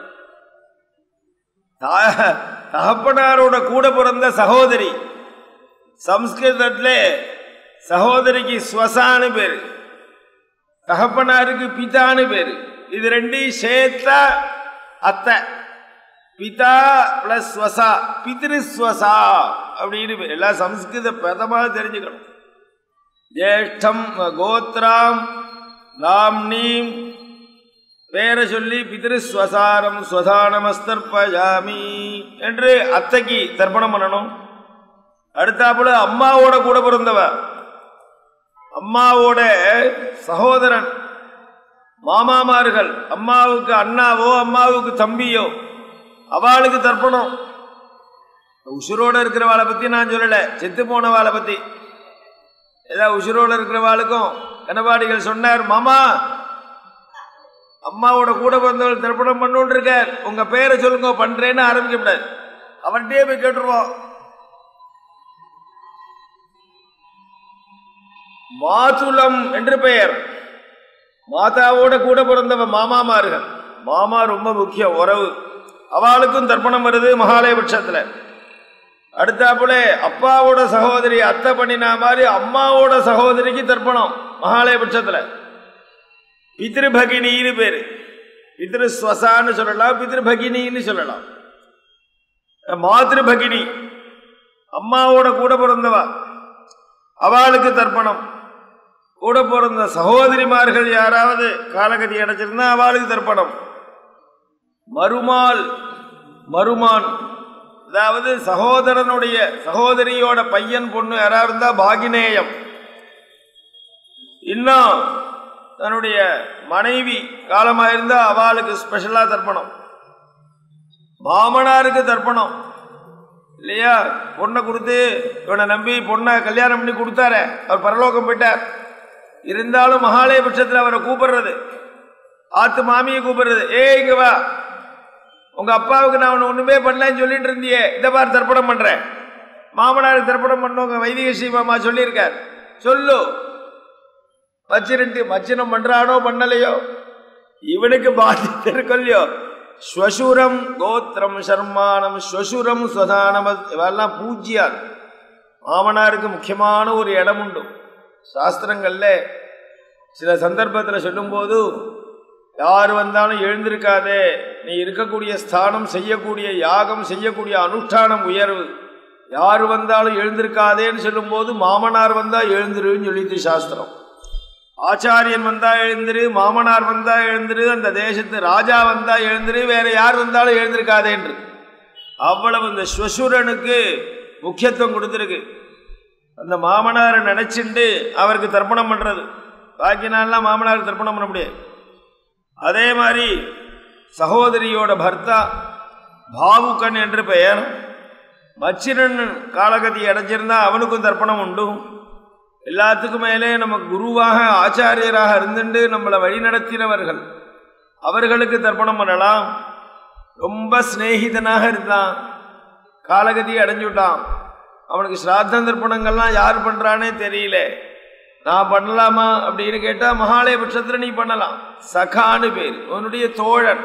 தா- தகப்பனாரோட கூட பிறந்த சகோதரி சம்ஸ்கிருதத்துல சகோதரிக்கு ஸ்வசான்னு பேரு தகப்பனாருக்கு பிதான்னு பேரு இது ரெண்டையும் சேர்த்தா அத்தை பிதா பிளஸ் ஸ்வசா பிதிருஸ்வசா அப்படின்னு பேர். எல்லாம் சம்ஸ்கிருத பிரதமாக தெரிஞ்சுக்கணும் ஜேஷ்டம் கோத்ராம் நாம்னீம் பேரை சொல்லி பிதிருஸ்வசாரம் ஸ்வதானமஸ்தர்பயாமி என்று அத்தைக்கு தர்ப்பணம் பண்ணணும் அடுத்தாப்புல அம்மாவோட கூட பிறந்தவ அம்மாவோட சகோதரன் மாமாமார்கள் அம்மாவுக்கு அண்ணாவோ அம்மாவுக்கு தம்பியோ அவளுக்கு தர்ப்பணம் உசுரோட இருக்கிறவாளை பத்தி நான் சொல்லல செத்து போனவாளை பத்தி ஏதாவது உசுரோட இருக்கிறவாளுக்கும் கனபாடிகள் சொன்னார் மாமா அம்மாவோட கூட பிறந்தவள் தர்ப்பணம் பண்ணுன்னு இருக்கார் உங்க பேரை சொல்லுங்க பண்றேன்னு ஆரம்பிக்க கூடாது அவன்கிட்டயே போய் கேட்டுருவோம் மாதுளம் என்று பெயர் மாதாவோட கூட பிறந்தவ மாமாமார்கள் மாமா ரொம்ப முக்கிய உறவு அவளுக்கும் தர்ப்பணம் வருது மகாலய பட்சத்துல அடுத்தாப்புல அப்பாவோட சகோதரி அத்தை பண்ணினா மாதிரி அம்மாவோட சகோதரிக்கு தர்ப்பணம் மகாலய பட்சத்துல பித்ருபகினின்னு பேரு பித்ருஸ்வசான்னு சொல்லலாம் பித்ருபகினின்னு சொல்லலாம் மாத்ருபகினி அம்மாவோட கூட பிறந்தவா அவளுக்கு தர்ப்பணம் கூட பிறந்த சகோதரிமார்கள் யாராவது காலகதி அடைச்சிருந்தா அவளுக்கு தர்ப்பணம் மருமாள் மருமான் அதாவது சகோதரனுடைய சகோதரியோட பையன் பொண்ணு யாராவது இருந்தா பாகினேயம் இன்னும் தன்னுடைய மனைவி காலமாயிருந்தா அவளுக்கு ஸ்பெஷலா தர்ப்பணம் மாமனாருக்கு தர்ப்பணம் இல்லையா பொண்ணை கொடுத்து இவனை நம்பி பொண்ணை கல்யாணம் பண்ணி கொடுத்தாரே அவர் பரலோகம் போயிட்டார் இருந்தாலும் மகாலய பட்சத்தில் அவரை கூப்பிடுறது ஆத்து மாமியை கூப்பிடுறது ஏ இங்க வா உங்க அப்பாவுக்கு நான் உன்னை ஒண்ணுமே பண்ணலன்னு சொல்லிட்டு இருந்தியே இந்த மாதிரி தர்ப்பணம் பண்றேன் மாமனாருக்கு தர்ப்பணம் பண்ணவங்க வைதிக ஸ்ரீமாமா சொல்லியிருக்கார் சொல்லு மச்சிரண்டு மச்சினம் பண்றானோ பண்ணலையோ இவனுக்கு பாதித்து இருக்கலையோ ஸ்வசுரம் கோத்திரம் சர்மானம் ஸ்வசுரம் ஸ்வதானம் இவெல்லாம் பூஜ்யார் மாமனாருக்கு முக்கியமான ஒரு இடம் உண்டு சாஸ்திரங்கள்ல சில சந்தர்ப்பத்தில் சொல்லும்போது யார் வந்தாலும் எழுந்திருக்காதே நீ இருக்கக்கூடிய ஸ்தானம் செய்யக்கூடிய யாகம் செய்யக்கூடிய அனுஷ்டானம் உயர்வு யார் வந்தாலும் எழுந்திருக்காதேன்னு சொல்லும்போது மாமனார் வந்தா எழுந்திருன்னு சொல்லிட்டு சாஸ்திரம் ஆச்சாரியன் வந்தா எழுந்திரு மாமனார் வந்தா எழுந்திரு அந்த தேசத்து ராஜா வந்தா எழுந்திரு வேற யார் வந்தாலும் எழுந்திருக்காதேன்று அவ்வளவு இந்த ஸ்வசுரனுக்கு முக்கியத்துவம் கொடுத்துருக்கு அந்த மாமனாரை நினைச்சுண்டு அவருக்கு தர்ப்பணம் பண்றது பாக்கி நாள்லாம் மாமனாருக்கு தர்ப்பணம் பண்ண முடியாது அதே மாதிரி சகோதரியோட பர்த்தா பாவுக்கன் என்று பெயர் மச்சிரன் காலகதி அடைஞ்சிருந்தா அவனுக்கும் தர்ப்பணம் உண்டு எல்லாத்துக்கும் மேலே நம்ம குருவாக ஆச்சாரியராக இருந்துட்டு நம்மளை வழிநடத்தினவர்கள் அவர்களுக்கு தர்ப்பணம் பண்ணலாம் ரொம்ப சிநேகிதனாக இருந்தான் காலகதி அடைஞ்சுட்டான் அவனுக்கு ஸ்ராத்த தர்ப்பணங்கள்லாம் யார் பண்றானே தெரியல நான் பண்ணலாமா அப்படின்னு கேட்டா மகாலய பட்சத்தில் நீ பண்ணலாம் சகான்னு பேர் அவனுடைய தோழன்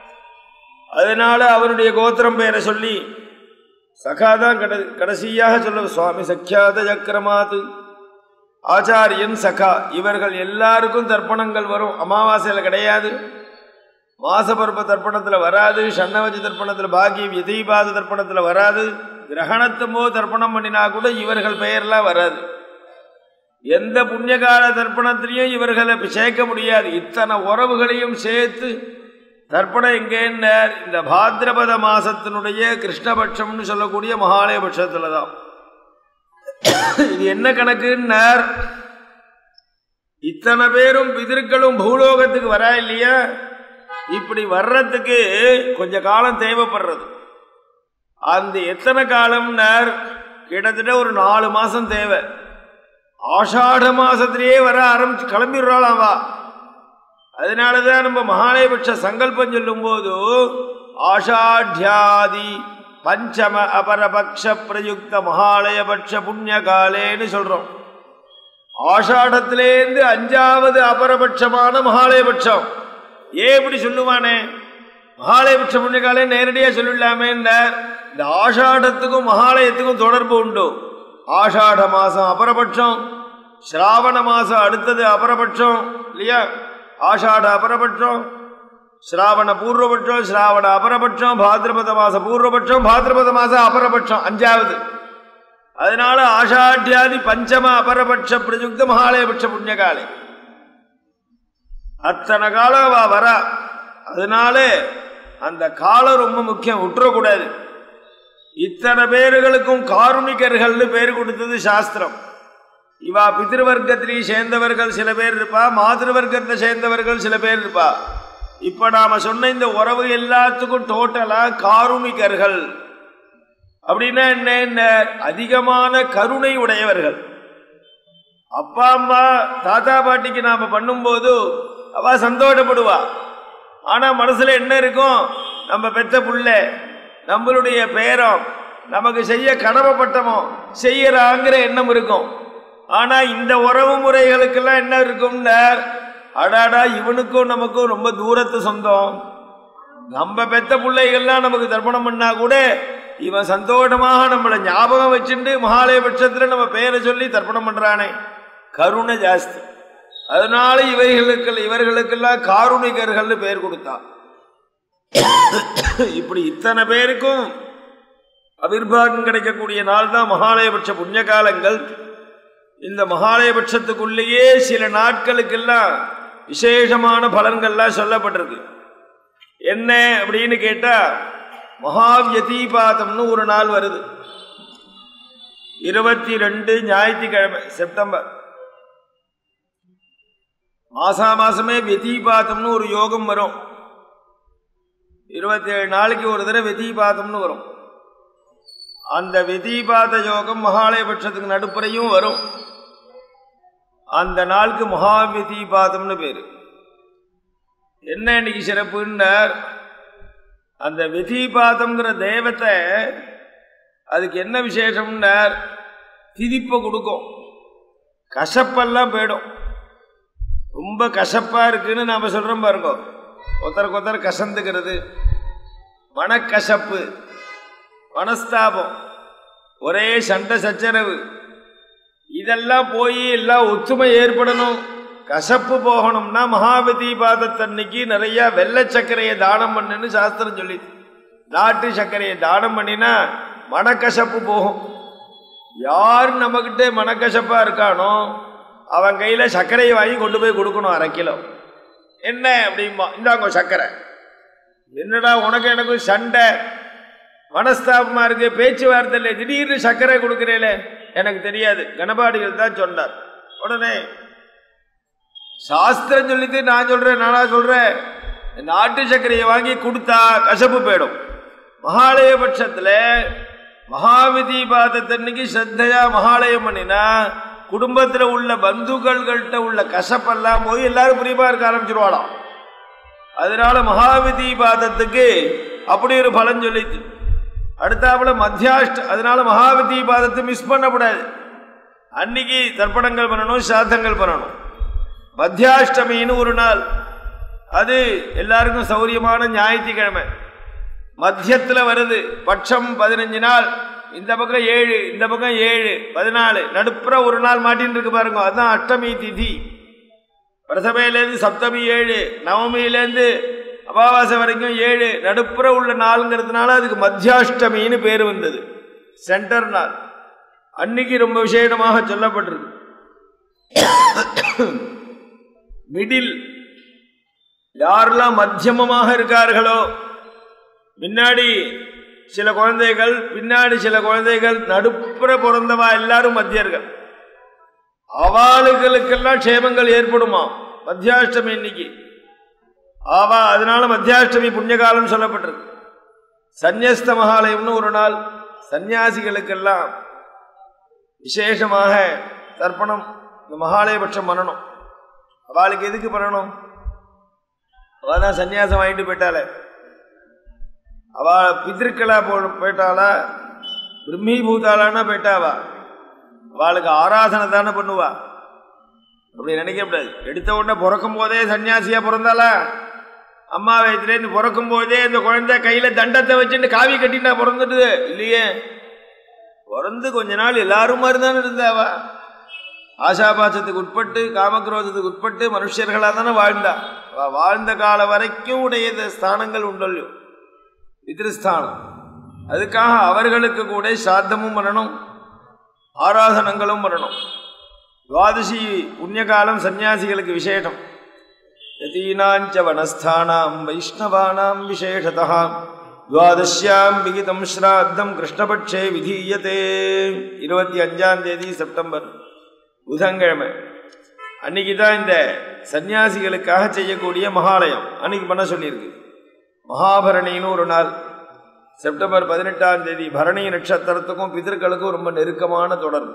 அதனால அவனுடைய கோத்திரம் பேரை சொல்லி சகாதான் கட கடைசியாக சொல்ல சுவாமி சக்கியாத சக்கரமாத்து ஆச்சாரியன் சகா இவர்கள் எல்லாருக்கும் தர்ப்பணங்கள் வரும் அமாவாசையில் கிடையாது மாசபர்ப தர்ப்பணத்தில் வராது ஷண்ணவஜி தர்ப்பணத்தில் பாகி விதைபாத தர்ப்பணத்தில் வராது கிரகணத்தும் போது தர்ப்பணம் பண்ணினா கூட இவர்கள் பெயர்லாம் வராது எந்த புண்ணியகால தர்ப்பணத்திலையும் இவர்களை சேர்க்க முடியாது இத்தனை உறவுகளையும் சேர்த்து தர்ப்பணம் எங்கேன்னார் இந்த பாத்ரபத மாசத்தினுடைய கிருஷ்ணபட்சம்னு சொல்லக்கூடிய மகாலயபட்சத்துல தான் இது என்ன கணக்குன்னார் இத்தனை பேரும் பிதர்களும் பூலோகத்துக்கு வரா இல்லையா இப்படி வர்றதுக்கு கொஞ்ச காலம் தேவைப்படுறது அந்த எத்தனை காலம்னார் கிட்டத்தட்ட ஒரு நாலு மாசம் தேவை ஆஷாட மாசத்திலேயே வர ஆரம்பிச்சு கிளம்பிடுறாளாம் வா அதனாலதான் நம்ம மகாலயபட்ச சங்கல்பம் சொல்லும் போது ஆஷாட்யாதி பஞ்சம அபரபக்ஷ பிரயுக்த மகாலயபட்ச புண்ணிய காலேன்னு சொல்றோம் ஆஷாடத்திலேருந்து அஞ்சாவது அபரபட்சமான மகாலயபட்சம் ஏன் இப்படி சொல்லுவானே மகாலயபட்ச புண்ணிய காலே நேரடியாக சொல்லிடலாமே இந்த ஆஷாடத்துக்கும் மகாலயத்துக்கும் தொடர்பு உண்டு ஆஷாட மாசம் அபரபட்சம் ஸ்ராவண மாசம் அடுத்தது அபரபட்சம் இல்லையா ஆஷாட அபரபட்சம் ஸ்ராவண பூர்வபட்சம் ஸ்ராவண அபரபட்சம் பாத்ரபத மாச பூர்வபட்சம் பாத்ரபத மாசம் அபரபட்சம் அஞ்சாவது அதனால ஆஷாட்யாதி பஞ்சம அபரபட்ச பிரயுக்த மகாலயபட்ச புண்ணியகாலை அத்தனை காலம் அவ வரா அதனால அந்த காலம் ரொம்ப முக்கியம் விட்டுறக்கூடாது இத்தனை பேர்களுக்கும் காருணிகர்கள்னு பேர் கொடுத்தது சாஸ்திரம் இவா பிதிருவர்க்கத்திலையும் சேர்ந்தவர்கள் சில பேர் இருப்பா மாதிருவர்க்கத்தை சேர்ந்தவர்கள் சில பேர் இருப்பா இப்ப நாம சொன்ன இந்த உறவு எல்லாத்துக்கும் டோட்டலா காருணிகர்கள் அப்படின்னா என்ன என்ன அதிகமான கருணை உடையவர்கள் அப்பா அம்மா தாத்தா பாட்டிக்கு நாம பண்ணும்போது அவ சந்தோஷப்படுவா ஆனா மனசுல என்ன இருக்கும் நம்ம பெத்த புள்ள நம்மளுடைய பேரம் நமக்கு செய்ய கடமைப்பட்டமோ செய்யறாங்கிற எண்ணம் இருக்கும் ஆனா இந்த உறவு முறைகளுக்கெல்லாம் என்ன இருக்கும்னா அடாடா இவனுக்கும் நமக்கும் ரொம்ப தூரத்து சொந்தம் நம்ம பெத்த பிள்ளைகள்லாம் நமக்கு தர்ப்பணம் பண்ணா கூட இவன் சந்தோஷமாக நம்மளை ஞாபகம் வச்சுட்டு மகாலயபட்சத்தில் நம்ம பேரை சொல்லி தர்ப்பணம் பண்றானே கருணை ஜாஸ்தி அதனால இவைகளுக்கு இவர்களுக்கெல்லாம் காருணிகர்கள்னு பேர் கொடுத்தான் இப்படி இத்தனை பேருக்கும் அபிர்வாகம் கிடைக்கக்கூடிய நாள் தான் மகாலயபட்ச புண்ணிய காலங்கள் இந்த மகாலயபட்சத்துக்குள்ளேயே சில நாட்களுக்கெல்லாம் விசேஷமான பலன்கள்லாம் சொல்லப்பட்டிருக்கு என்ன அப்படின்னு கேட்டா மகாவியதீபாதம்னு ஒரு நாள் வருது இருபத்தி ரெண்டு ஞாயிற்றுக்கிழமை செப்டம்பர் மாசா மாசமே வெதீபாதம்னு ஒரு யோகம் வரும் இருபத்தி ஏழு நாளைக்கு ஒரு தடவை வெதீபாதம்னு வரும் அந்த வெதீபாத யோகம் மகாலயபட்சத்துக்கு நடுப்புறையும் வரும் அந்த நாளுக்கு மகாவிதீபாதம்னு பேரு என்ன இன்னைக்கு சிறப்புன்னார் அந்த விதிபாதம்ங்கிற தெய்வத்தை அதுக்கு என்ன விசேஷம்னார் திதிப்பை கொடுக்கும் கசப்பெல்லாம் போயிடும் ரொம்ப கசப்பா இருக்குன்னு நாம சொல்றோம் பாருங்க ஒருத்தருக்கு ஒருத்தர் கசந்துக்கிறது மனக்கசப்பு மனஸ்தாபம் ஒரே சண்டை சச்சரவு இதெல்லாம் போய் எல்லாம் ஒத்துமை ஏற்படணும் கசப்பு போகணும்னா மகாபதி பாதத்தன்னைக்கு நிறைய வெள்ளை சர்க்கரையை தானம் பண்ணுன்னு சாஸ்திரம் சொல்லி நாட்டு சர்க்கரையை தானம் பண்ணினா மனக்கசப்பு போகும் யார் நம்மகிட்ட மனக்கசப்பா இருக்கானோ அவன் கையில சர்க்கரையை வாங்கி கொண்டு போய் கொடுக்கணும் அரை கிலோ என்ன அப்படிமா இந்தாங்க சர்க்கரை என்னடா உனக்கு எனக்கும் சண்டை மனஸ்தாபமா இருக்கு பேச்சுவார்த்தை இல்லை திடீர்னு சர்க்கரை கொடுக்குறேல எனக்கு தெரியாது கணபாடிகள் தான் சொன்னார் உடனே சாஸ்திரம் சொல்லிட்டு நான் சொல்றேன் நானா சொல்றேன் நாட்டு சர்க்கரையை வாங்கி கொடுத்தா கசப்பு போயிடும் மகாலய பட்சத்துல மகாவிதி பாதத்தன்னைக்கு ஸ்ரத்தையா மகாலயம் பண்ணினா குடும்பத்துல உள்ள பந்துக்கள்கிட்ட உள்ள கசப்பெல்லாம் போய் எல்லாரும் புரியமா இருக்க ஆரம்பிச்சிருவாளாம் அதனால மகாவிதி பாதத்துக்கு அப்படி ஒரு பலன் சொல்லிச்சு அடுத்தாப்புல மத்தியாஷ்ட அதனால மகாவிதி பாதத்தை மிஸ் பண்ணக்கூடாது அன்னைக்கு தர்ப்பணங்கள் பண்ணணும் சாத்தங்கள் பண்ணணும் மத்தியாஷ்டமின்னு ஒரு நாள் அது எல்லாருக்கும் சௌரியமான ஞாயிற்றுக்கிழமை மத்தியத்தில் வருது பட்சம் பதினஞ்சு நாள் இந்த பக்கம் ஏழு இந்த பக்கம் ஏழு பதினாலு நடுப்புற ஒரு நாள் மாட்டின்னு இருக்கு பாருங்க அதுதான் அஷ்டமி திதி பிரதமையிலேருந்து சப்தமி ஏழு நவமியிலேருந்து அமாவாசை வரைக்கும் ஏழு நடுப்புற உள்ள நாளுங்கிறதுனால அதுக்கு மத்தியாஷ்டமின்னு பேர் வந்தது சென்டர் நாள் அன்னைக்கு ரொம்ப விசேஷமாக சொல்லப்பட்டிருக்கு மிடில் யாரெல்லாம் மத்தியமமாக இருக்கார்களோ முன்னாடி சில குழந்தைகள் பின்னாடி சில குழந்தைகள் நடுப்புற பிறந்தவா எல்லாரும் மத்தியர்கள் அவாளுகளுக்கெல்லாம் க்ஷேமங்கள் ஏற்படுமா மத்தியாஷ்டமி இன்னைக்கு ஆவா அதனால மத்தியாஷ்டமி புண்ணியகாலம் சொல்லப்பட்டிருக்கு சந்நியஸ்த மகாலயம்னு ஒரு நாள் சந்நியாசிகளுக்கெல்லாம் விசேஷமாக தர்ப்பணம் இந்த மகாலயபட்சம் பண்ணணும் அவளுக்கு எதுக்கு பண்ணணும் அவள் தான் சந்நியாசம் வாங்கிட்டு போயிட்டாளே அவள் பித்திருக்களா போ போயிட்டாளா பிரம்மீபூதாளானா போயிட்டாவா அவளுக்கு ஆராதனை தானே பண்ணுவா அப்படி நினைக்கக்கூடாது எடுத்த உடனே பிறக்கும் போதே சன்னியாசியா பிறந்தாளா அம்மா வயசுலேருந்து பிறக்கும் போதே இந்த குழந்தை கையில தண்டத்தை வச்சுட்டு காவி கட்டினா பிறந்துட்டுது இல்லையே பிறந்து கொஞ்ச நாள் எல்லாரும் மாதிரி தானே இருந்தாவா ஆசாபாசத்துக்கு உட்பட்டு காமக்ரோதத்துக்கு உட்பட்டு மனுஷர்களாக தானே வாழ்ந்தா அவ வாழ்ந்த கால வரைக்கும் உடைய ஸ்தானங்கள் உண்டல்லோ பிதிருஸ்தானம் அதுக்காக அவர்களுக்கு கூட சாத்தமும் பண்ணணும் ஆராதனங்களும் பண்ணணும் துவாதசி புண்ணியகாலம் சந்நியாசிகளுக்கு விசேஷம் யதீனாஞ்ச வனஸ்தானாம் வைஷ்ணவானாம் விசேஷதா துவாதசியாம் விகிதம் ஸ்ராத்தம் கிருஷ்ணபட்சே விதீயத்தே இருபத்தி அஞ்சாம் தேதி செப்டம்பர் புதன்கிழமை அன்னைக்கு தான் இந்த சந்நியாசிகளுக்காக செய்யக்கூடிய மகாலயம் அன்னைக்கு பண்ண சொல்லியிருக்கு மகாபரணின்னு ஒரு நாள் செப்டம்பர் பதினெட்டாம் தேதி பரணி நட்சத்திரத்துக்கும் பிதர்களுக்கும் ரொம்ப நெருக்கமான தொடர்பு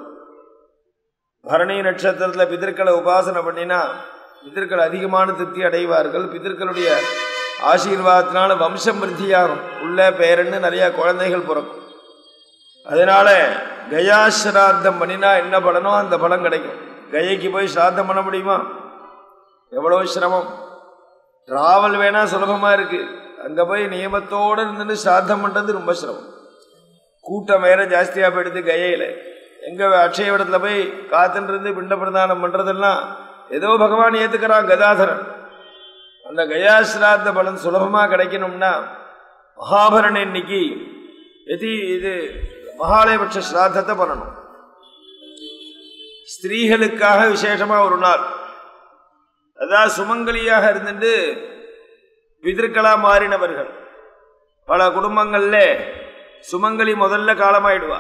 பரணி நட்சத்திரத்தில் பிதர்களை உபாசனை பண்ணினா பிதர்கள் அதிகமான திருப்தி அடைவார்கள் பிதர்களுடைய ஆசீர்வாதத்தினால வம்சம் விருத்தியாகும் உள்ள பேரன்னு நிறைய குழந்தைகள் பிறக்கும் அதனால கயா ஸ்ராத்தம் பண்ணினா என்ன பலனோ அந்த பலன் கிடைக்கும் கயைக்கு போய் ஸ்ராத்தம் பண்ண முடியுமா எவ்வளோ சிரமம் டிராவல் வேணா சுலபமா இருக்கு அங்க போய் நியமத்தோடு இருந்துட்டு ஸ்ராத்தம் பண்றது ரொம்ப சிரமம் கூட்டம் வேற ஜாஸ்தியா போயிடுது கயையில எங்க அக்ஷய இடத்துல போய் காத்துன்னு இருந்து பிண்ட பிரதானம் பண்றதெல்லாம் ஏதோ பகவான் ஏத்துக்கிறான் கதாதரன் அந்த கயாஸ்ராத்த பலன் சுலபமா கிடைக்கணும்னா மகாபரண இன்னைக்கு எதி இது மகாலயபட்ச ஸ்ராத்தத்தை பண்ணணும் ஸ்திரீகளுக்காக விசேஷமா ஒரு நாள் அதாவது சுமங்கலியாக இருந்துட்டு பிதர்களா மாறினவர்கள் பல குடும்பங்கள்ல சுமங்கலி முதல்ல காலமாயிடுவா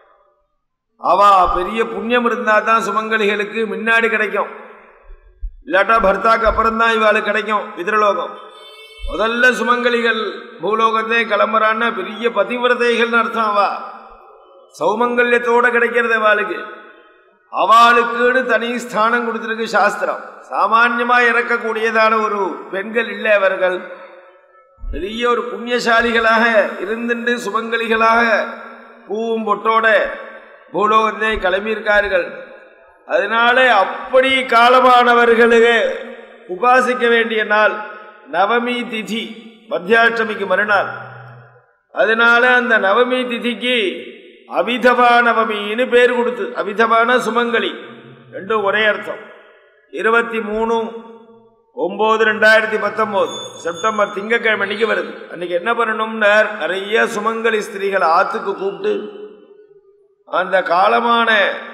அவ பெரிய புண்ணியம் இருந்தா தான் சுமங்கலிகளுக்கு முன்னாடி கிடைக்கும் இல்லாட்டா பர்த்தாக்கு அப்புறம் தான் இவாளுக்கு கிடைக்கும் பிதிரலோகம் முதல்ல சுமங்கலிகள் பூலோகத்தை கிளம்புறான்னா பெரிய பதிவிரதைகள்னு அர்த்தம் அவா சௌமங்கல்யத்தோட கிடைக்கிறது அவளுக்கு அவளுக்குன்னு தனி ஸ்தானம் கொடுத்துருக்கு சாஸ்திரம் சாமான்யமா இறக்கக்கூடியதான ஒரு பெண்கள் இல்லை அவர்கள் பெரிய ஒரு புண்ணியசாலிகளாக இருந்துட்டு சுமங்கலிகளாக பூவும் பொட்டோட பூலோகத்தை கிளம்பியிருக்கார்கள் அதனால அப்படி காலமானவர்களுக்கு உபாசிக்க வேண்டிய நாள் நவமி திதி மத்தியாஷ்டமிக்கு மறுநாள் அதனால அந்த நவமி திதிக்கு அவிதவா நவமின்னு பேர் கொடுத்து அவிதவான சுமங்கலி ரெண்டும் ஒரே அர்த்தம் இருபத்தி மூணு ஒன்பது ரெண்டாயிரத்தி பத்தொன்பது செப்டம்பர் திங்கக்கிழமை அன்னைக்கு வருது அன்னைக்கு என்ன பண்ணணும்னா நிறைய சுமங்கலி ஸ்திரீகளை ஆத்துக்கு கூப்பிட்டு அந்த காலமான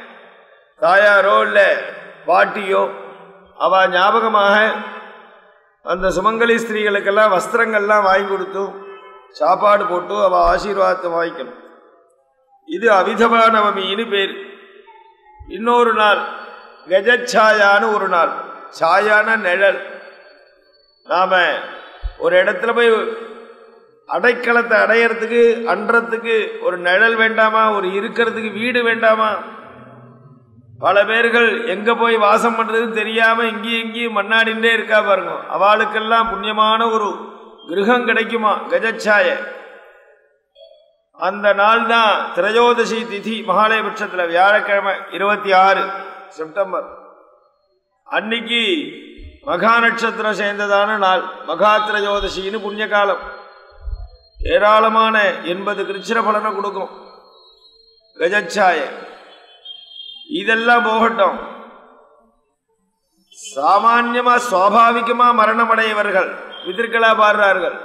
தாயாரோ இல்லை பாட்டியோ அவ ஞாபகமாக அந்த சுமங்கலி ஸ்திரீகளுக்கெல்லாம் வஸ்திரங்கள்லாம் வாங்கி கொடுத்து சாப்பாடு போட்டு அவ ஆசீர்வாதத்தை வாங்கிக்கணும் இது அவிதவா நவமின்னு பேர் இன்னொரு நாள் கஜச்சாயான்னு ஒரு நாள் சாயான நிழல் நாம ஒரு இடத்துல போய் அடைக்கலத்தை அடையறதுக்கு அன்றத்துக்கு ஒரு நிழல் வேண்டாமா ஒரு இருக்கிறதுக்கு வீடு வேண்டாமா பல பேர்கள் எங்க போய் வாசம் பண்றதுன்னு தெரியாம இங்கேயும் இங்கேயும் மண்ணாடிண்டே இருக்கா பாருங்க அவளுக்கெல்லாம் புண்ணியமான ஒரு கிரகம் கிடைக்குமா கஜச்சாய அந்த நாள் தான் திரையோதசி திதி மகாலயபட்சத்தில் வியாழக்கிழமை இருபத்தி ஆறு செப்டம்பர் அன்னைக்கு மகா நட்சத்திரம் சேர்ந்ததான நாள் மகா திரையோதசின்னு புண்ணிய காலம் ஏராளமான எண்பது கிருச்சிர பலனை கொடுக்கும் கஜச்சாய இதெல்லாம் போகட்டும் சாமான்யமா சுவாபாவிகமா மரணமடையவர்கள் விதிர்களா பாடுறார்கள்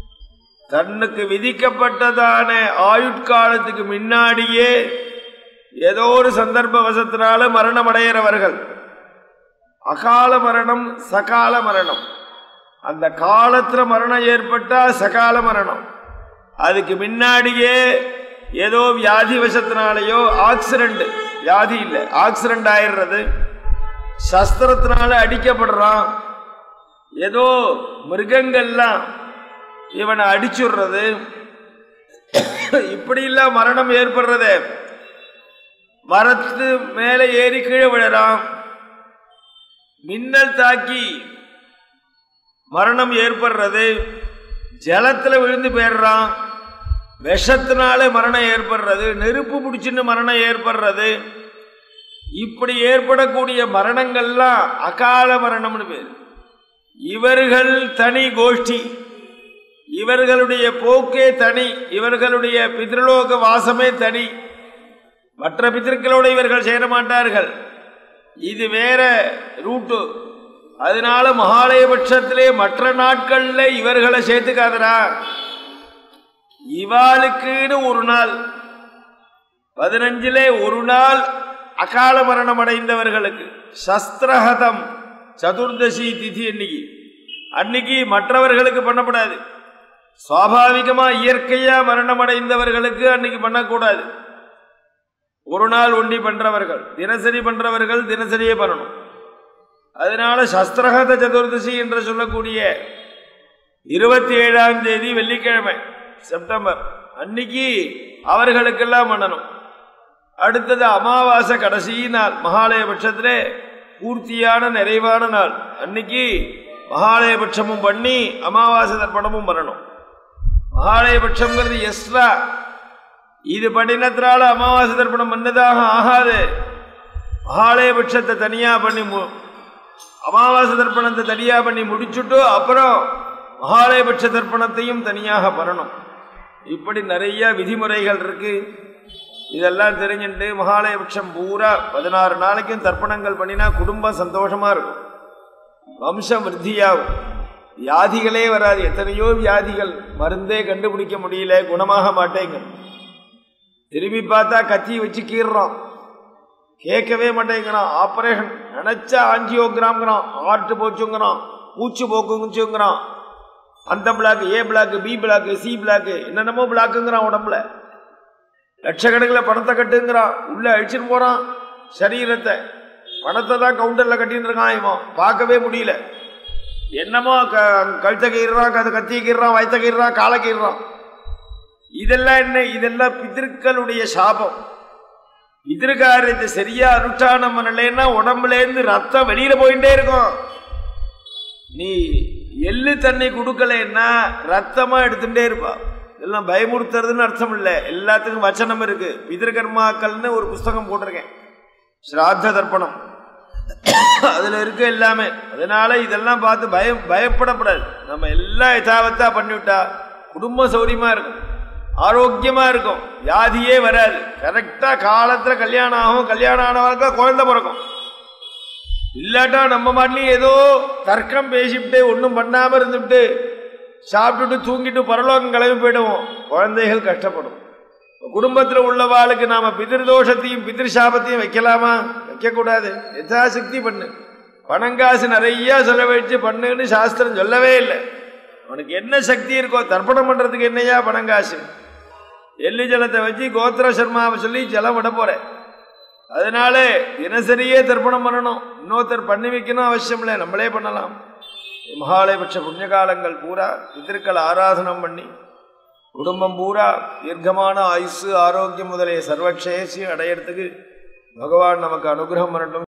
தன்னுக்கு விதிக்கப்பட்டதான ஆயுட்காலத்துக்கு முன்னாடியே ஏதோ ஒரு சந்தர்ப்ப வசத்தினால மரணம் அடைகிறவர்கள் அகால மரணம் சகால மரணம் அந்த காலத்துல மரணம் ஏற்பட்டா சகால மரணம் அதுக்கு முன்னாடியே ஏதோ வியாதி வசத்தினாலேயோ ஆக்சிடென்ட் வியாதி இல்லை ஆக்சிடென்ட் ஆயிடுறது சஸ்திரத்தினால அடிக்கப்படுறான் ஏதோ மிருகங்கள்லாம் இவனை அடிச்சுடுறது இப்படி இல்ல மரணம் ஏற்படுறது மரத்து மேலே ஏறி கீழே விழறான் மின்னல் தாக்கி மரணம் ஏற்படுறது ஜலத்துல விழுந்து போயிடுறான் விஷத்தினால மரணம் ஏற்படுறது நெருப்பு பிடிச்சின்னு மரணம் ஏற்படுறது இப்படி ஏற்படக்கூடிய மரணங்கள்லாம் அகால மரணம்னு பேர் இவர்கள் தனி கோஷ்டி இவர்களுடைய போக்கே தனி இவர்களுடைய பித்ருலோக வாசமே தனி மற்ற பித்திருக்களோடு இவர்கள் சேர மாட்டார்கள் இது வேற ரூட்டு அதனால மகாலயபட்சத்திலே மற்ற நாட்கள்ல இவர்களை சேர்த்துக்காதரா இவாளுக்குன்னு ஒரு நாள் பதினஞ்சிலே ஒரு நாள் அகால மரணம் அடைந்தவர்களுக்கு சஸ்திரஹதம் சதுர்தசி திதி அன்னைக்கு அன்னைக்கு மற்றவர்களுக்கு பண்ணப்படாது சுவாபாவிகமா இயற்கையா மரணம் அடைந்தவர்களுக்கு அன்னைக்கு பண்ணக்கூடாது ஒரு நாள் ஒண்டி பண்றவர்கள் தினசரி பண்றவர்கள் தினசரியே பண்ணணும் அதனால சஸ்திரகத சதுர்தசி என்று சொல்லக்கூடிய இருபத்தி ஏழாம் தேதி வெள்ளிக்கிழமை செப்டம்பர் அன்னைக்கு அவர்களுக்கெல்லாம் பண்ணணும் அடுத்தது அமாவாசை கடைசி நாள் மகாலய பட்சத்திலே பூர்த்தியான நிறைவான நாள் அன்னைக்கு மகாலய பட்சமும் பண்ணி அமாவாசை தர்ப்பணமும் பண்ணணும் மகாலய பட்சம்ங்கிறது எஸ்ரா இது பண்ணினத்தினால அமாவாசை தர்ப்பணம் பண்ணதாக ஆகாது மகாலய பட்சத்தை தனியா பண்ணி மு- அமாவாசை தர்ப்பணத்தை தனியா பண்ணி முடிச்சுட்டு அப்புறம் மகாலய பட்ச தர்ப்பணத்தையும் தனியாக பண்ணணும் இப்படி நிறைய விதிமுறைகள் இருக்கு இதெல்லாம் தெரிஞ்சுட்டு மகாலய பட்சம் பூரா பதினாறு நாளைக்கும் தர்ப்பணங்கள் பண்ணினா குடும்பம் சந்தோஷமா இருக்கும் வம்சம் விருத்தியாகும் வியாதிகளே வராது எத்தனையோ வியாதிகள் மருந்தே கண்டுபிடிக்க முடியல குணமாக மாட்டேங்க திரும்பி பார்த்தா கத்தி வச்சு கீறுறான் கேட்கவே மாட்டேங்கிறான் ஆபரேஷன் நினைச்சா ஆஞ்சியோகிராம்ங்கிறான் ஆர்ட் போச்சுங்கிறான் பூச்சு போக்குங்கிறான் அந்த block A block B block C block என்னென்னமோ பிளாக்குங்கிறான் உடம்புல லட்சக்கணக்கில் பணத்தை கட்டுங்கிறான் உள்ள அழிச்சுட்டு போறான் சரீரத்தை பணத்தை தான் கவுண்டர்ல கட்டின்னு இருக்கான் இவன் பார்க்கவே முடியல என்னமோ க கழுத்தை கீறான் கதை கத்தியை கீறான் வயத்தை கீறான் காலை கீறான் இதெல்லாம் என்ன இதெல்லாம் பிதர்களுடைய சாபம் பிதிருக்காரியத்தை சரியா அனுஷ்டானம் பண்ணலைன்னா உடம்புல இருந்து ரத்தம் வெளியில போயிட்டே இருக்கும் நீ எள்ளு தண்ணி கொடுக்கலைன்னா ரத்தமா எடுத்துட்டே இருப்பா இதெல்லாம் பயமுறுத்துறதுன்னு அர்த்தம் இல்லை எல்லாத்துக்கும் வச்சனம் இருக்கு பிதிருகர்மாக்கள்னு ஒரு புஸ்தகம் போட்டிருக்கேன் ஸ்ராத்த தர்ப்பணம் அதுல இருக்கு எல்லாமே அதனால இதெல்லாம் பார்த்து பயம் பயப்படக்கூடாது நம்ம எல்லாம் யதாவத்தா பண்ணிவிட்டா குடும்ப சௌரியமா இருக்கும் ஆரோக்கியமா இருக்கும் வியாதியே வராது கரெக்டா காலத்துல கல்யாணம் ஆகும் கல்யாணம் ஆனவர்களுக்கு குழந்தை பிறக்கும் இல்லாட்டா நம்ம மாட்டிலையும் ஏதோ தர்க்கம் பேசிவிட்டு ஒன்றும் பண்ணாம இருந்துவிட்டு சாப்பிட்டுட்டு தூங்கிட்டு பரலோகம் கிளம்பி போயிடுவோம் குழந்தைகள் கஷ்டப்படும் குடும்பத்தில் உள்ளவாளுக்கு நாம பிதிர்தோஷத்தையும் பிதிர் சாபத்தையும் வைக்கலாமா வைக்கக்கூடாது யதாசக்தி பண்ணு பணங்காசு நிறைய செலவழிச்சு பண்ணுன்னு சாஸ்திரம் சொல்லவே இல்லை அவனுக்கு என்ன சக்தி இருக்கோ தர்ப்பணம் பண்றதுக்கு என்னையா பணங்காசு எள்ளு ஜலத்தை வச்சு கோத்திர சர்மாவை சொல்லி ஜலம் விட போறேன் அதனால தினசரியே தர்ப்பணம் பண்ணணும் இன்னொருத்தர் பண்ணி வைக்கணும் அவசியம் இல்லை நம்மளே பண்ணலாம் மகாலயபட்ச புண்ணிய காலங்கள் பூரா பித்திருக்கள் ஆராதனம் பண்ணி குடும்பம் பூரா தீர்க்கமான ஆயுசு ஆரோக்கியம் முதலிய சர்வக்ஷேசி அடையறதுக்கு பகவான் நமக்கு அனுகிரகம் பண்ணட்டும்